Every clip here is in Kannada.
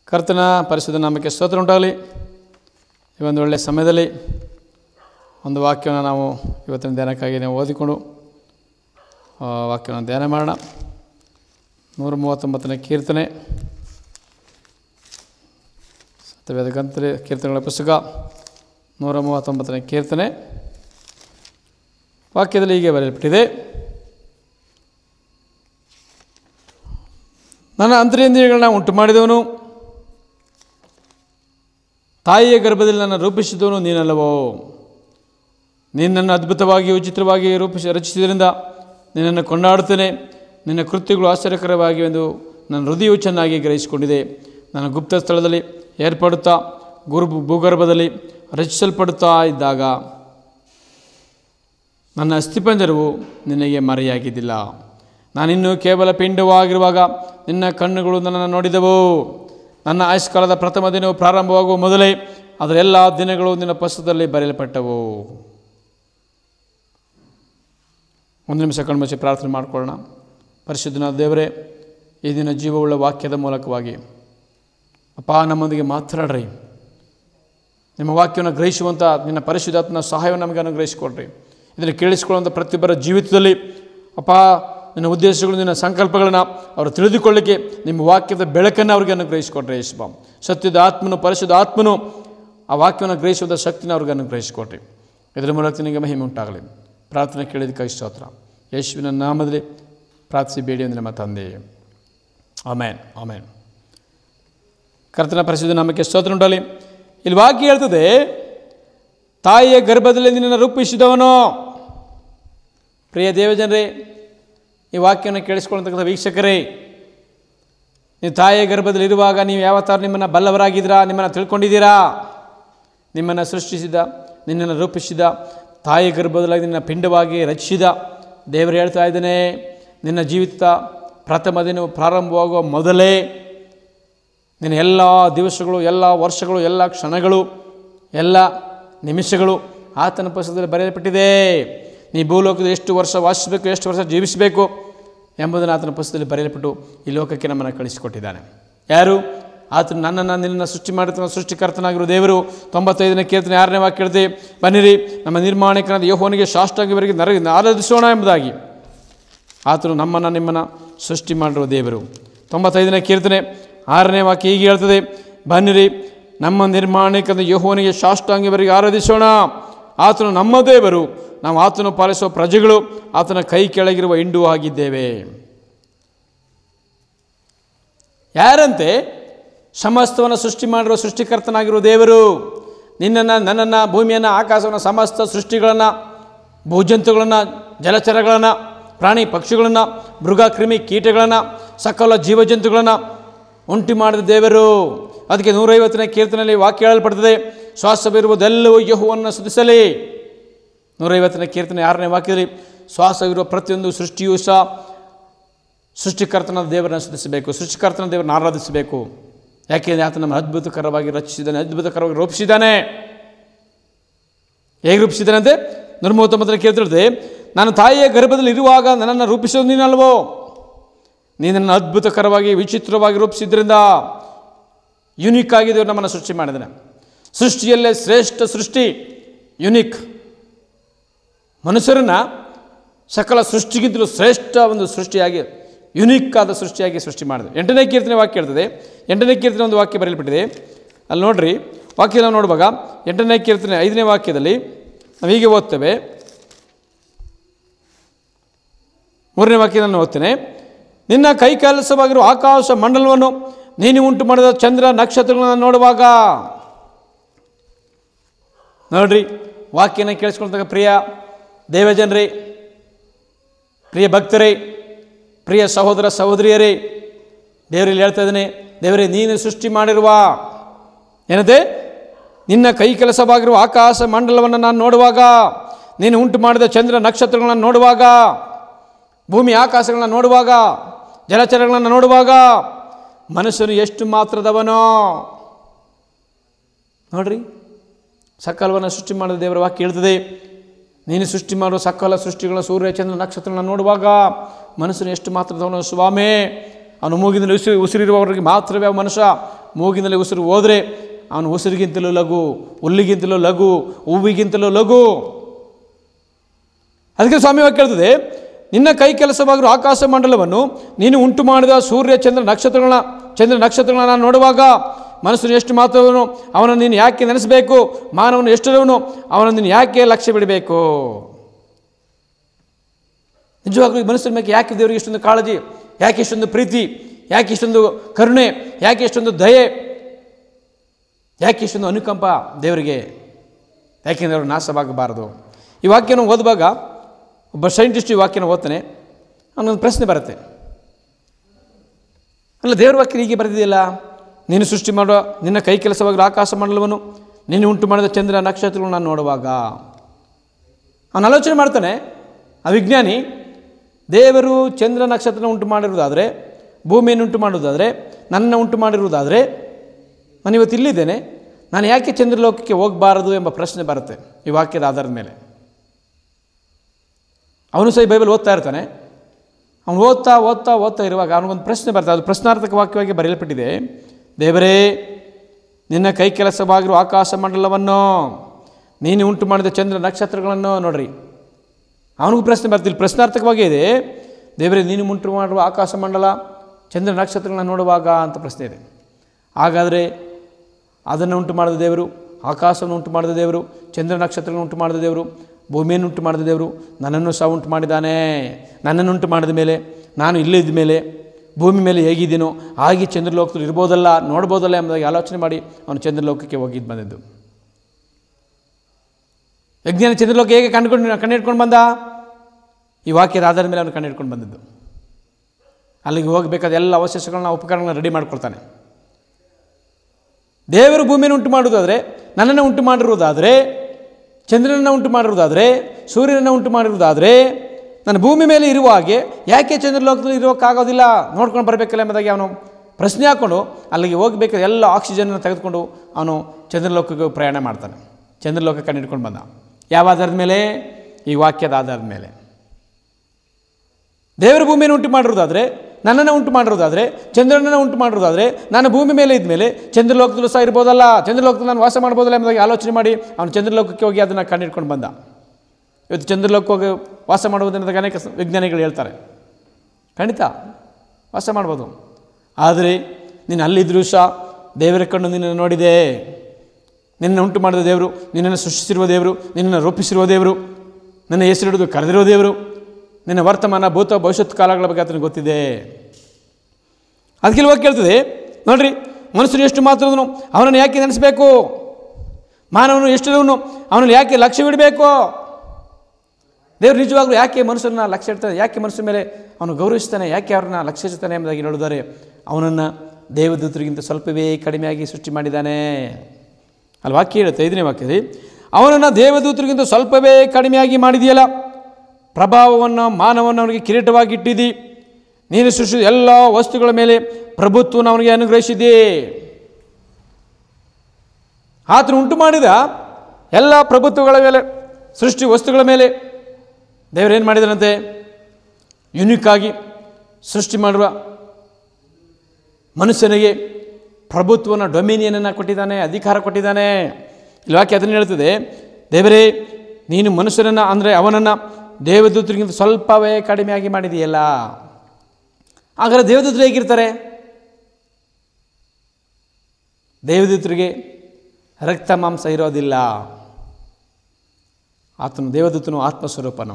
ಕರ್ತನ ಪರಿಶುದ್ಧ ನಾಮಕ್ಕೆ ಸ್ತೋತ್ರ ಉಂಟಾಗಲಿ ಈ ಒಂದು ಒಳ್ಳೆಯ ಸಮಯದಲ್ಲಿ ಒಂದು ವಾಕ್ಯವನ್ನು ನಾವು ಇವತ್ತಿನ ಧ್ಯಾನಕ್ಕಾಗಿ ನಾವು ಓದಿಕೊಂಡು ಆ, ವಾಕ್ಯವನ್ನು ಧ್ಯಾನ ಮಾಡೋಣ ನೂರ ಮೂವತ್ತೊಂಬತ್ತನೇ ಕೀರ್ತನೆ ಸತ್ಯವೇದ ಗಂತಲೆ ಕೀರ್ತನೆಗಳ ಪುಸ್ತಕ ನೂರ ಮೂವತ್ತೊಂಬತ್ತನೇ ಕೀರ್ತನೆ ವಾಕ್ಯದಲ್ಲಿ ಹೀಗೆ ಬರೆಯಲ್ಪಟ್ಟಿದೆ ನನ್ನ ಅಂತರೇಂದ್ರಿಯಗಳನ್ನ ಉಂಟು ಮಾಡಿದವನು ತಾಯಿಯ ಗರ್ಭದಲ್ಲಿ ನನ್ನ ರೂಪಿಸಿದವನು ನೀನಲ್ಲವೋ ನಿನ್ನನ್ನು ಅದ್ಭುತವಾಗಿ ವಿಚಿತ್ರವಾಗಿ ರೂಪಿಸಿ ರಚಿಸಿದ್ರಿಂದ ನಿನ್ನನ್ನು ಕೊಂಡಾಡುತ್ತೇನೆ ನಿನ್ನ ಕೃತ್ಯಗಳು ಆಶ್ಚರ್ಯಕರವಾಗಿವೆ ಎಂದು ನನ್ನ ಹೃದಯವು ಚೆನ್ನಾಗಿ ಗ್ರಹಿಸಿಕೊಂಡಿದೆ ನನ್ನ ಗುಪ್ತ ಸ್ಥಳದಲ್ಲಿ ಏರ್ಪಡುತ್ತಾ ಗುರು ಭೂಗರ್ಭದಲ್ಲಿ ರಚಿಸಲ್ಪಡುತ್ತಾ ಇದ್ದಾಗ ನನ್ನ ಅಸ್ಥಿಪಂಜರವು ನಿನಗೆ ಮರೆಯಾಗಿದ್ದಿಲ್ಲ ನಾನಿನ್ನೂ ಕೇವಲ ಪಿಂಡವಾಗಿರುವಾಗ ನಿನ್ನ ಕಣ್ಣುಗಳು ನನ್ನನ್ನು ನೋಡಿದವು ನನ್ನ ಆಯುಷ್ಕಾಲದ ಪ್ರಥಮ ದಿನವು ಪ್ರಾರಂಭವಾಗುವ ಮೊದಲೇ ಅದರ ಎಲ್ಲ ದಿನಗಳು ನಿನ್ನ ಪುಸ್ತಕದಲ್ಲಿ ಬರೆಯಲ್ಪಟ್ಟವು ಒಂದು ನಿಮಿಷ ಕಣ್ಮುಚ್ಚಿ ಪ್ರಾರ್ಥನೆ ಮಾಡಿಕೊಳ್ಳೋಣ ಪರಿಶುದ್ಧನಾದ ದೇವರೇ ಈ ದಿನ ಜೀವವುಳ್ಳ ವಾಕ್ಯದ ಮೂಲಕವಾಗಿ ಅಪ್ಪ ನಮ್ಮೊಂದಿಗೆ ಮಾತನಾಡ್ರಿ ನಿಮ್ಮ ವಾಕ್ಯವನ್ನು ಗ್ರಹಿಸುವಂಥ ನಿನ್ನ ಪರಿಶುದ್ಧಾತ್ಮನ ಸಹಾಯವನ್ನು ನಮಗೆ ಅನುಗ್ರಹಿಸಿಕೊಡ್ರಿ ಇದನ್ನು ಕೇಳಿಸಿಕೊಳ್ಳುವಂಥ ಪ್ರತಿಯೊಬ್ಬರ ಜೀವಿತದಲ್ಲಿ ಅಪ್ಪ ನಿನ್ನ ಉದ್ದೇಶಗಳು ನಿನ್ನ ಸಂಕಲ್ಪಗಳನ್ನು ಅವರು ತಿಳಿದುಕೊಳ್ಳಿಕ್ಕೆ ನಿಮ್ಮ ವಾಕ್ಯದ ಬೆಳಕನ್ನು ಅವರಿಗೆ ಅನುಗ್ರಹಿಸಿಕೊಡ್ರಿ ಯೇಸುಬ ಸತ್ಯದ ಆತ್ಮನು ಪರಿಶುದ್ಧ ಆತ್ಮನು ಆ ವಾಕ್ಯವನ್ನು ಗ್ರಹಿಸುವಂಥ ಶಕ್ತಿನ ಅವ್ರಿಗೆ ಅನುಗ್ರಹಿಸಿಕೊಡ್ರಿ ಇದರ ಮೂಲಕ ನಿನಗೆ ಮಹಿಮೆ ಉಂಟಾಗಲಿ ಪ್ರಾರ್ಥನೆ ಕೇಳಿದಕ್ಕಾಗಿ ಸ್ತೋತ್ರ ಯೇಸುವಿನ ನಾಮದಲ್ಲಿ ಪ್ರಾರ್ಥಿಸಿ ಬೇಡಿ ಅಂದರೆ ನಮ್ಮ ತಂದೆ ಆಮೇನ್ ಆಮೇನ್ ಕರ್ತನ ಪರಿಶುದ್ಧ ನಾಮಕ್ಕೆ ಸ್ತೋತ್ರ ಉಂಟಲ್ಲಿ ಇಲ್ಲಿ ವಾಕ್ಯ ಹೇಳ್ತದೆ ತಾಯಿಯ ಗರ್ಭದಲ್ಲಿ ನಿನ್ನನ್ನು ರೂಪಿಸಿದವನು ಪ್ರಿಯ ದೇವಜನರೇ ಈ ವಾಕ್ಯವನ್ನು ಕೇಳಿಸ್ಕೊಳ್ಳತಕ್ಕಂಥ ವೀಕ್ಷಕರೇ ನೀವು ತಾಯಿಯ ಗರ್ಭದಲ್ಲಿ ಇರುವಾಗ ನೀವು ಯಾವ ಥರ ನಿಮ್ಮನ್ನು ಬಲ್ಲವರಾಗಿದ್ದೀರಾ ನಿಮ್ಮನ್ನು ತಿಳ್ಕೊಂಡಿದ್ದೀರಾ ನಿಮ್ಮನ್ನು ಸೃಷ್ಟಿಸಿದ ನಿನ್ನನ್ನು ರೂಪಿಸಿದ ತಾಯಿ ಗರ್ಭದಲ್ಲಿ ನಿನ್ನ ಪಿಂಡವಾಗಿ ರಚಿಸಿದ ದೇವರು ಹೇಳ್ತಾ ಇದ್ದಾನೆ ನಿನ್ನ ಜೀವಿತ ಪ್ರಥಮ ದಿನವು ಪ್ರಾರಂಭವಾಗುವ ಮೊದಲೇ ನಿನ್ನ ಎಲ್ಲ ದಿವಸಗಳು ಎಲ್ಲ ವರ್ಷಗಳು ಎಲ್ಲ ಕ್ಷಣಗಳು ಎಲ್ಲ ನಿಮಿಷಗಳು ಆತನ ಪುಸ್ತಕದಲ್ಲಿ ಬರೆಯಲ್ಪಟ್ಟಿದೆ ನೀ ಭೂಲೋಕದಲ್ಲಿ ಎಷ್ಟು ವರ್ಷ ವಾಸಿಸಬೇಕು ಎಷ್ಟು ವರ್ಷ ಜೀವಿಸಬೇಕು ಎಂಬುದನ್ನು ಆತನ ಪುಸ್ತಕದಲ್ಲಿ ಬರೆಯಲ್ಪಟ್ಟು ಈ ಲೋಕಕ್ಕೆ ನಮ್ಮನ್ನು ಕಳಿಸಿಕೊಟ್ಟಿದ್ದಾನೆ ಯಾರು ಆತನು ನನ್ನನ್ನು ನಿನ್ನನ್ನು ಸೃಷ್ಟಿ ಮಾಡಿದ ಸೃಷ್ಟಿಕರ್ತನಾಗಿರೋ ದೇವರು ತೊಂಬತ್ತೈದನೇ ಕೀರ್ತನೆ ಆರನೇ ವಾಕ್ಯ ಹೇಳ್ತೆ ಬನ್ನಿರಿ ನಮ್ಮ ನಿರ್ಮಾಣಿಕನಾದ ಯಹೋವನಿಗೆ ಶಾಷ್ಟಾಂಗವರೆಗೆ ನರ ಆರಾಧಿಸೋಣ ಎಂಬುದಾಗಿ ಆತನು ನಮ್ಮನ್ನು ನಿಮ್ಮನ್ನು ಸೃಷ್ಟಿ ಮಾಡಿರುವ ದೇವರು ತೊಂಬತ್ತೈದನೇ ಕೀರ್ತನೆ ಆರನೇ ವಾಕ್ಯ ಹೀಗೆ ಹೇಳ್ತದೆ ಬನ್ನಿರಿ ನಮ್ಮ ನಿರ್ಮಾಣಿಕದ ಯಹೋವನಿಗೆ ಶಾಷ್ಟಾಂಗವರೆಗೆ ಆರಾಧಿಸೋಣ ಆತನು ನಮ್ಮ ದೇವರು ನಾವು ಆತನು ಪಾಲಿಸುವ ಪ್ರಜೆಗಳು ಆತನ ಕೈ ಕೆಳಗಿರುವ ಹಿಂಡು ಆಗಿದ್ದೇವೆ ಯಾರಂತೆ ಸಮಸ್ತವನ್ನು ಸೃಷ್ಟಿ ಮಾಡಿರುವ ಸೃಷ್ಟಿಕರ್ತನಾಗಿರುವ ದೇವರು ನಿನ್ನನ್ನು ನನ್ನನ್ನು ಭೂಮಿಯನ್ನು ಆಕಾಶವನ್ನು ಸಮಸ್ತ ಸೃಷ್ಟಿಗಳನ್ನು ಭೂಜಂತುಗಳನ್ನು ಜಲಚರಗಳನ್ನು ಪ್ರಾಣಿ ಪಕ್ಷಿಗಳನ್ನು ಮೃಗ ಕ್ರಿಮಿ ಕೀಟಗಳನ್ನು ಸಕಲ ಜೀವಜಂತುಗಳನ್ನು ಉಂಟು ಮಾಡಿದ ದೇವರು ಅದಕ್ಕೆ ನೂರೈವತ್ತನೇ ಕೀರ್ತನೆಯಲ್ಲಿ ವಾಕ್ಯ ಹೇಳಲ್ಪಡ್ತದೆ ಶ್ವಾಸವಿರುವುದೆಲ್ಲವೂ ಯಹುವನ್ನು ಸುಧಿಸಲಿ ನೂರೈವತ್ತನೇ ಕೀರ್ತನೆ ಆರನೇ ವಾಕ್ಯದಲ್ಲಿ ಶ್ವಾಸವಿರುವ ಪ್ರತಿಯೊಂದು ಸೃಷ್ಟಿಯೂ ಸಹ ಸೃಷ್ಟಿಕರ್ತನ ದೇವರನ್ನು ಸ್ತುತಿಸಬೇಕು ಸೃಷ್ಟಿಕರ್ತನ ದೇವರನ್ನು ಆರಾಧಿಸಬೇಕು ಯಾಕೆಂದರೆ ಆತ ನಮ್ಮ ಅದ್ಭುತಕರವಾಗಿ ರಚಿಸಿದ್ದಾನೆ ಅದ್ಭುತಕರವಾಗಿ ರೂಪಿಸಿದ್ದಾನೆ ಹೇಗೆ ರೂಪಿಸಿದ್ದಾನಂತೆ ನೂರ ಮೂವತ್ತೊಂಬತ್ತನೇ ಕೇಳ್ತಿರ್ತದೆ ನಾನು ತಾಯಿಯ ಗರ್ಭದಲ್ಲಿ ಇರುವಾಗ ನನ್ನನ್ನು ರೂಪಿಸೋದು ನೀನಲ್ವೋ ನೀನನ್ನು ಅದ್ಭುತಕರವಾಗಿ ವಿಚಿತ್ರವಾಗಿ ರೂಪಿಸಿದ್ರಿಂದ ಯುನಿಕ್ ಆಗಿ ದೇವರು ನಮ್ಮನ್ನು ಸೃಷ್ಟಿ ಮಾಡಿದ್ದಾನೆ ಸೃಷ್ಟಿಯಲ್ಲೇ ಶ್ರೇಷ್ಠ ಸೃಷ್ಟಿ ಯುನಿಕ್ ಮನುಷ್ಯರನ್ನು ಸಕಲ ಸೃಷ್ಟಿಗಿಂತಲೂ ಶ್ರೇಷ್ಠ ಒಂದು ಸೃಷ್ಟಿಯಾಗಿ ಯುನಿಕ್ ಆದ ಸೃಷ್ಟಿಯಾಗಿ ಸೃಷ್ಟಿ ಮಾಡಿದೆ ಎಂಟನೇ ಕೀರ್ತನೆ ವಾಕ್ಯ ಹೇಳ್ತದೆ ಎಂಟನೇ ಕೀರ್ತನೆ ಒಂದು ವಾಕ್ಯ ಬರೆಯಲ್ಪಟ್ಟಿದೆ ಅಲ್ಲಿ ನೋಡ್ರಿ ವಾಕ್ಯ ನಾವು ನೋಡುವಾಗ ಎಂಟನೇ ಕೀರ್ತನೆ ಐದನೇ ವಾಕ್ಯದಲ್ಲಿ ನಾವು ಹೀಗೆ ಓದ್ತೇವೆ ಮೂರನೇ ವಾಕ್ಯದಲ್ಲಿ ಓದ್ತೇನೆ ನಿನ್ನ ಕೈ ಕೆಲಸವಾಗಿರುವ ಆಕಾಶ ಮಂಡಲವನ್ನು ನೀನು ಉಂಟು ಮಾಡಿದ ಚಂದ್ರ ನಕ್ಷತ್ರಗಳನ್ನು ನೋಡುವಾಗ ನೋಡ್ರಿ ವಾಕ್ಯನ ಕೇಳಿಸ್ಕೊಳ್ತಕ್ಕ ಪ್ರಿಯ ದೇವಜನರೇ ಪ್ರಿಯ ಭಕ್ತರೇ ಪ್ರಿಯ ಸಹೋದರ ಸಹೋದರಿಯರೇ ದೇವರಲ್ಲಿ ಹೇಳ್ತಾ ಇದ್ದಾನೆ ದೇವರೇ ನೀನು ಸೃಷ್ಟಿ ಮಾಡಿರುವ ಏನದೆ ನಿನ್ನ ಕೈ ಕೆಲಸವಾಗಿರುವ ಆಕಾಶ ಮಂಡಲವನ್ನು ನಾನು ನೋಡುವಾಗ ನೀನು ಉಂಟು ಮಾಡಿದ ಚಂದ್ರ ನಕ್ಷತ್ರಗಳನ್ನು ನೋಡುವಾಗ ಭೂಮಿ ಆಕಾಶಗಳನ್ನ ನೋಡುವಾಗ ಜಲಚರಗಳನ್ನು ನೋಡುವಾಗ ಮನುಷ್ಯನು ಎಷ್ಟು ಮಾತ್ರದವನೋ ನೋಡ್ರಿ ಸಕಲವನ್ನು ಸೃಷ್ಟಿ ಮಾಡಿದ ದೇವರ ವಾಕ್ಯ ಹೇಳ್ತದೆ ನೀನು ಸೃಷ್ಟಿ ಮಾಡುವ ಸಕಲ ಸೃಷ್ಟಿಗಳ ಸೂರ್ಯ ಚಂದ್ರ ನಕ್ಷತ್ರಗಳನ್ನು ನೋಡುವಾಗ ಮನಸ್ಸನ್ನು ಎಷ್ಟು ಮಾತ್ರದವನು ಸ್ವಾಮಿ ಅವನು ಮೂಗಿನಲ್ಲಿ ಉಸಿರು ಉಸಿರಿರುವವರಿಗೆ ಮಾತ್ರವೇ ಅವ ಮನುಷ್ಯ ಮೂಗಿನಲ್ಲಿ ಉಸಿರು ಹೋದರೆ ಅವನು ಉಸಿರಿಗಿಂತಲೂ ಲಘು ಹುಲ್ಲಿಗಿಂತಲೂ ಲಘು ಹೂವಿಗಿಂತಲೂ ಲಘು ಅದಕ್ಕೆ ಸ್ವಾಮಿ ವಾಕ್ಯ ಹೇಳ್ತದೆ ನಿನ್ನ ಕೈ ಕೆಲಸವಾಗಿರೋ ಆಕಾಶ ಮಂಡಲವನ್ನು ನೀನು ಉಂಟು ಮಾಡಿದ ಸೂರ್ಯ ಚಂದ್ರ ನಕ್ಷತ್ರಗಳನ್ನ ಚಂದ್ರ ನಕ್ಷತ್ರಗಳನ್ನ ನಾನು ನೋಡುವಾಗ ಮನಸ್ಸನ್ನು ಎಷ್ಟು ಮಾತ್ರವನು ಅವನನ್ನು ನೀನು ಯಾಕೆ ನೆನೆಸಬೇಕು ಮಾನವನು ಎಷ್ಟರವನು ಅವನನ್ನು ನೀನು ಯಾಕೆ ಲಕ್ಷ್ಯ ಬಿಡಬೇಕು ನಿಜವಾಗ್ಲೂ ಈ ಮನಸ್ಸಿನ ಮೇಲೆ ಯಾಕೆ ದೇವರಿಗೆ ಇಷ್ಟೊಂದು ಕಾಳಜಿ ಯಾಕೆ ಇಷ್ಟೊಂದು ಪ್ರೀತಿ ಯಾಕೆ ಇಷ್ಟೊಂದು ಕರುಣೆ ಯಾಕೆ ಇಷ್ಟೊಂದು ದಯೆ ಯಾಕೆ ಇಷ್ಟೊಂದು ಅನುಕಂಪ ದೇವರಿಗೆ ಯಾಕೆಂದರೆ ಅವರು ನಾಶವಾಗಬಾರದು ಈ ವಾಕ್ಯನ ಓದುವಾಗ ಒಬ್ಬ ಸೈಂಟಿಸ್ಟ್ ಈ ವಾಕ್ಯನ ಓದ್ತಾನೆ ಅವನೊಂದು ಪ್ರಶ್ನೆ ಬರುತ್ತೆ ಅಲ್ಲ ದೇವ್ರ ವಾಕ್ಯ ಹೀಗೆ ಬರೆದಿದೆಯಲ್ಲ ನೀನು ಸೃಷ್ಟಿ ಮಾಡುವ ನಿನ್ನ ಕೈ ಕೆಲಸವಾಗಿ ಆಕಾಶ ಮಂಡಲವನ್ನು ನೀನು ಉಂಟು ಮಾಡಿದ ಚಂದ್ರ ನಕ್ಷತ್ರಗಳನ್ನು ನಾನು ನೋಡುವಾಗ ಅವನು ಆಲೋಚನೆ ಮಾಡ್ತಾನೆ ಆ ವಿಜ್ಞಾನಿ ದೇವರು ಚಂದ್ರ ನಕ್ಷತ್ರ ಉಂಟು ಮಾಡಿರುವುದಾದರೆ ಭೂಮಿಯನ್ನು ಉಂಟು ಮಾಡುವುದಾದರೆ ನನ್ನ ಉಂಟು ಮಾಡಿರುವುದಾದರೆ ನಾನು ಇವತ್ತು ಇಲ್ಲಿದ್ದೇನೆ ನಾನು ಯಾಕೆ ಚಂದ್ರಲೋಕಕ್ಕೆ ಹೋಗಬಾರದು ಎಂಬ ಪ್ರಶ್ನೆ ಬರುತ್ತೆ ಈ ವಾಕ್ಯದ ಆಧಾರದ ಮೇಲೆ ಅವನು ಸಹ ಈ ಬೈಬಲ್ ಓದ್ತಾ ಇರ್ತಾನೆ ಅವನು ಓದ್ತಾ ಓದ್ತಾ ಓದ್ತಾ ಇರುವಾಗ ಅವನಿಗೊಂದು ಪ್ರಶ್ನೆ ಬರ್ತದೆ ಅದು ಪ್ರಶ್ನಾರ್ಥಕ ವಾಕ್ಯವಾಗಿ ಬರೆಯಲ್ಪಟ್ಟಿದೆ ದೇವರೇ ನಿನ್ನ ಕೈ ಕೆಲಸವಾಗಿರುವ ಆಕಾಶ ಮಂಡಲವನ್ನು ನೀನು ಉಂಟು ಮಾಡಿದ ಚಂದ್ರ ನಕ್ಷತ್ರಗಳನ್ನು ನೋಡ್ರಿ ಅವನಿಗೂ ಪ್ರಶ್ನೆ ಬರ್ತಿಲ್ಲ ಪ್ರಶ್ನಾರ್ಥಕವಾಗೇ ಇದೆ ದೇವರೇ ನೀನು ಉಂಟು ಮಾಡುವ ಆಕಾಶ ಮಂಡಲ ಚಂದ್ರ ನಕ್ಷತ್ರಗಳನ್ನ ನೋಡುವಾಗ ಅಂತ ಪ್ರಶ್ನೆ ಇದೆ ಹಾಗಾದರೆ ಅದನ್ನು ಉಂಟು ಮಾಡಿದ ದೇವರು ಆಕಾಶವನ್ನು ಉಂಟು ಮಾಡಿದ ದೇವರು ಚಂದ್ರ ನಕ್ಷತ್ರಗಳನ್ನು ಉಂಟು ಮಾಡಿದ ದೇವರು ಭೂಮಿಯನ್ನು ಉಂಟು ಮಾಡಿದ ದೇವರು ನನ್ನನ್ನು ಸಹ ಉಂಟು ಮಾಡಿದ್ದಾನೆ ನನ್ನನ್ನು ಉಂಟು ಮಾಡಿದ ಮೇಲೆ ನಾನು ಇಲ್ಲಿದ್ದ ಮೇಲೆ ಭೂಮಿ ಮೇಲೆ ಹೇಗಿದ್ದೀನೋ ಹಾಗೆ ಚಂದ್ರಲೋಕದಲ್ಲಿ ಇರ್ಬೋದಲ್ಲ ನೋಡ್ಬೋದಲ್ಲ ಎಂಬುದಾಗಿ ಆಲೋಚನೆ ಮಾಡಿ ಅವನು ಚಂದ್ರಲೋಕಕ್ಕೆ ಹೋಗಿದ್ದು ಬಂದಿದ್ದು ಯಜ್ಞಾನ ಚಂದ್ರಲೋಕ ಹೇಗೆ ಕಂಡುಕೊಂಡು ಕಂಡಿಡ್ಕೊಂಡು ಬಂದ ಈ ವಾಕ್ಯದ ಆಧಾರದ ಮೇಲೆ ಅವನು ಕಂಡಿಡ್ಕೊಂಡು ಬಂದಿದ್ದು ಅಲ್ಲಿಗೆ ಹೋಗಬೇಕಾದ ಎಲ್ಲ ಅವಶೇಷಗಳನ್ನ ಉಪಕರಣಗಳನ್ನ ರೆಡಿ ಮಾಡ್ಕೊಳ್ತಾನೆ ದೇವರು ಭೂಮಿಯನ್ನು ಉಂಟು ಮಾಡುವುದಾದರೆ ನನ್ನನ್ನು ಉಂಟು ಮಾಡಿರುವುದಾದರೆ ಚಂದ್ರನನ್ನು ಉಂಟು ಮಾಡಿರುವುದಾದರೆ ಸೂರ್ಯನನ್ನು ಉಂಟು ಮಾಡಿರುವುದಾದರೆ ನಾನು ಭೂಮಿ ಮೇಲೆ ಇರುವ ಹಾಗೆ ಯಾಕೆ ಚಂದ್ರಲೋಕದಲ್ಲಿ ಇರೋಕ್ಕಾಗೋದಿಲ್ಲ ನೋಡ್ಕೊಂಡು ಬರಬೇಕಲ್ಲ ಎಂಬುದಾಗಿ ಅವನು ಪ್ರಶ್ನೆ ಹಾಕ್ಕೊಂಡು ಅಲ್ಲಿಗೆ ಹೋಗಬೇಕಾದ ಎಲ್ಲ ಆಕ್ಸಿಜನ್ನ ತೆಗೆದುಕೊಂಡು ಅವನು ಚಂದ್ರಲೋಕಕ್ಕೆ ಪ್ರಯಾಣ ಮಾಡ್ತಾನೆ ಚಂದ್ರಲೋಕ ಕಂಡಿಡ್ಕೊಂಡು ಬಂದ ಯಾವ ಆಧಾರದ ಮೇಲೆ ಈ ವಾಕ್ಯದ ಆಧಾರದ ಮೇಲೆ ದೇವರ ಭೂಮಿಯನ್ನು ಉಂಟು ಮಾಡಿರೋದಾದರೆ ನನ್ನನ್ನು ಉಂಟು ಮಾಡಿರೋದಾದರೆ ಚಂದ್ರನನ್ನು ಉಂಟು ಮಾಡಿರೋದಾದರೆ ನಾನು ಭೂಮಿ ಮೇಲೆ ಇದ್ಮೇಲೆ ಚಂದ್ರಲೋಕದಲ್ಲೂ ಸಹ ಇರ್ಬೋದಲ್ಲ ಚಂದ್ರಲೋಕದಲ್ಲಿ ನಾನು ವಾಸ ಮಾಡ್ಬೋದಲ್ಲ ಎಂಬುದಾಗಿ ಆಲೋಚನೆ ಮಾಡಿ ಅವನು ಚಂದ್ರಲೋಕಕ್ಕೆ ಹೋಗಿ ಅದನ್ನು ಕಂಡಿಡ್ಕೊಂಡು ಬಂದ ಇವತ್ತು ಚಂದ್ರಲೋಕಕ್ಕೆ ಹೋಗಿ ವಾಸ ಮಾಡುವುದರಿಂದ ಅನೇಕ ಸ- ವಿಜ್ಞಾನಿಗಳು ಹೇಳ್ತಾರೆ ಖಂಡಿತ ವಾಸ ಮಾಡ್ಬೋದು ಆದರೆ ನೀನು ಅಲ್ಲಿದ್ದರೂ ಸಹ ದೇವರ ಕಣ್ಣು ನಿನ್ನನ್ನು ನೋಡಿದೆ ನಿನ್ನ ಉಂಟು ಮಾಡಿದ ದೇವರು ನಿನ್ನನ್ನು ಸೃಷ್ಟಿಸಿರುವ ದೇವರು ನಿನ್ನನ್ನು ರೂಪಿಸಿರುವ ದೇವರು ನನ್ನ ಹೆಸರು ಹಿಡಿದು ಕರೆದಿರುವ ದೇವರು ನಿನ್ನ ವರ್ತಮಾನ ಭೂತ ಭವಿಷ್ಯತ್ ಕಾಲಗಳ ಬಗ್ಗೆ ಆತನಿಗೆ ಗೊತ್ತಿದೆ ಅದಕ್ಕೆ ಇವಾಗ ಕೇಳ್ತದೆ ನೋಡ್ರಿ ಮನುಷ್ಯನು ಎಷ್ಟು ಮಾತ್ರದನು ಅವನನ್ನು ಯಾಕೆ ನೆನೆಸಬೇಕು ಮಾನವನು ಎಷ್ಟಿರುವನು ಅವನಲ್ಲಿ ಯಾಕೆ ಲಕ್ಷ್ಯವಿಡಬೇಕು ದೇವರು ನಿಜವಾಗ್ಲೂ ಯಾಕೆ ಮನುಷ್ಯರನ್ನ ಲಕ್ಷ್ಯ ಇಡ್ತಾನೆ ಯಾಕೆ ಮನುಷ್ಯನ ಮೇಲೆ ಅವನು ಗೌರವಿಸ್ತಾನೆ ಯಾಕೆ ಅವ್ರನ್ನ ಲಕ್ಷಿಸ್ತಾನೆ ಎಂಬುದಾಗಿ ನೋಡಿದರೆ ಅವನನ್ನು ದೇವದೂತರಿಗಿಂತ ಸ್ವಲ್ಪವೇ ಕಡಿಮೆಯಾಗಿ ಸೃಷ್ಟಿ ಮಾಡಿದ್ದಾನೆ ಅಲ್ಲಿ ವಾಕ್ಯ ಹೇಳುತ್ತೆ ಐದನೇ ವಾಕ್ಯದಲ್ಲಿ ಅವನನ್ನು ದೇವದೂತರಿಗಿಂತ ಸ್ವಲ್ಪವೇ ಕಡಿಮೆಯಾಗಿ ಮಾಡಿದೆಯಲ್ಲ ಪ್ರಭಾವವನ್ನು ಮಾನವನ್ನು ಅವನಿಗೆ ಕಿರೀಟವಾಗಿ ಇಟ್ಟಿದ್ದಿ ನೀನು ಸೃಷ್ಟಿ ಎಲ್ಲ ವಸ್ತುಗಳ ಮೇಲೆ ಪ್ರಭುತ್ವವನ್ನು ಅವನಿಗೆ ಅನುಗ್ರಹಿಸಿದ್ದಿ ಆತನು ಉಂಟು ಮಾಡಿದ ಎಲ್ಲ ಪ್ರಭುತ್ವಗಳ ಮೇಲೆ ಸೃಷ್ಟಿ ವಸ್ತುಗಳ ಮೇಲೆ ದೇವರೇನು ಮಾಡಿದನಂತೆ ಯುನಿಕ್ಕಾಗಿ ಸೃಷ್ಟಿ ಮಾಡುವ ಮನುಷ್ಯನಿಗೆ ಪ್ರಭುತ್ವನ ಡೊಮಿನಿಯನನ್ನು ಕೊಟ್ಟಿದ್ದಾನೆ ಅಧಿಕಾರ ಕೊಟ್ಟಿದ್ದಾನೆ ಇಲ್ಲಿ ವಾಕ್ಯ ಅದನ್ನು ಹೇಳ್ತದೆ ದೇವರೇ ನೀನು ಮನುಷ್ಯನನ್ನು ಅಂದರೆ ಅವನನ್ನು ದೇವದೂತರಿಗಿಂತ ಸ್ವಲ್ಪವೇ ಕಡಿಮೆಯಾಗಿ ಮಾಡಿದೆಯಲ್ಲ ಹಾಗಾದ್ರೆ ದೇವದೂತರು ಹೇಗಿರ್ತಾರೆ ದೇವದೂತರಿಗೆ ರಕ್ತ ಮಾಂಸ ಇರೋದಿಲ್ಲ ಆತನು ದೇವದೂತನು ಆತ್ಮಸ್ವರೂಪನು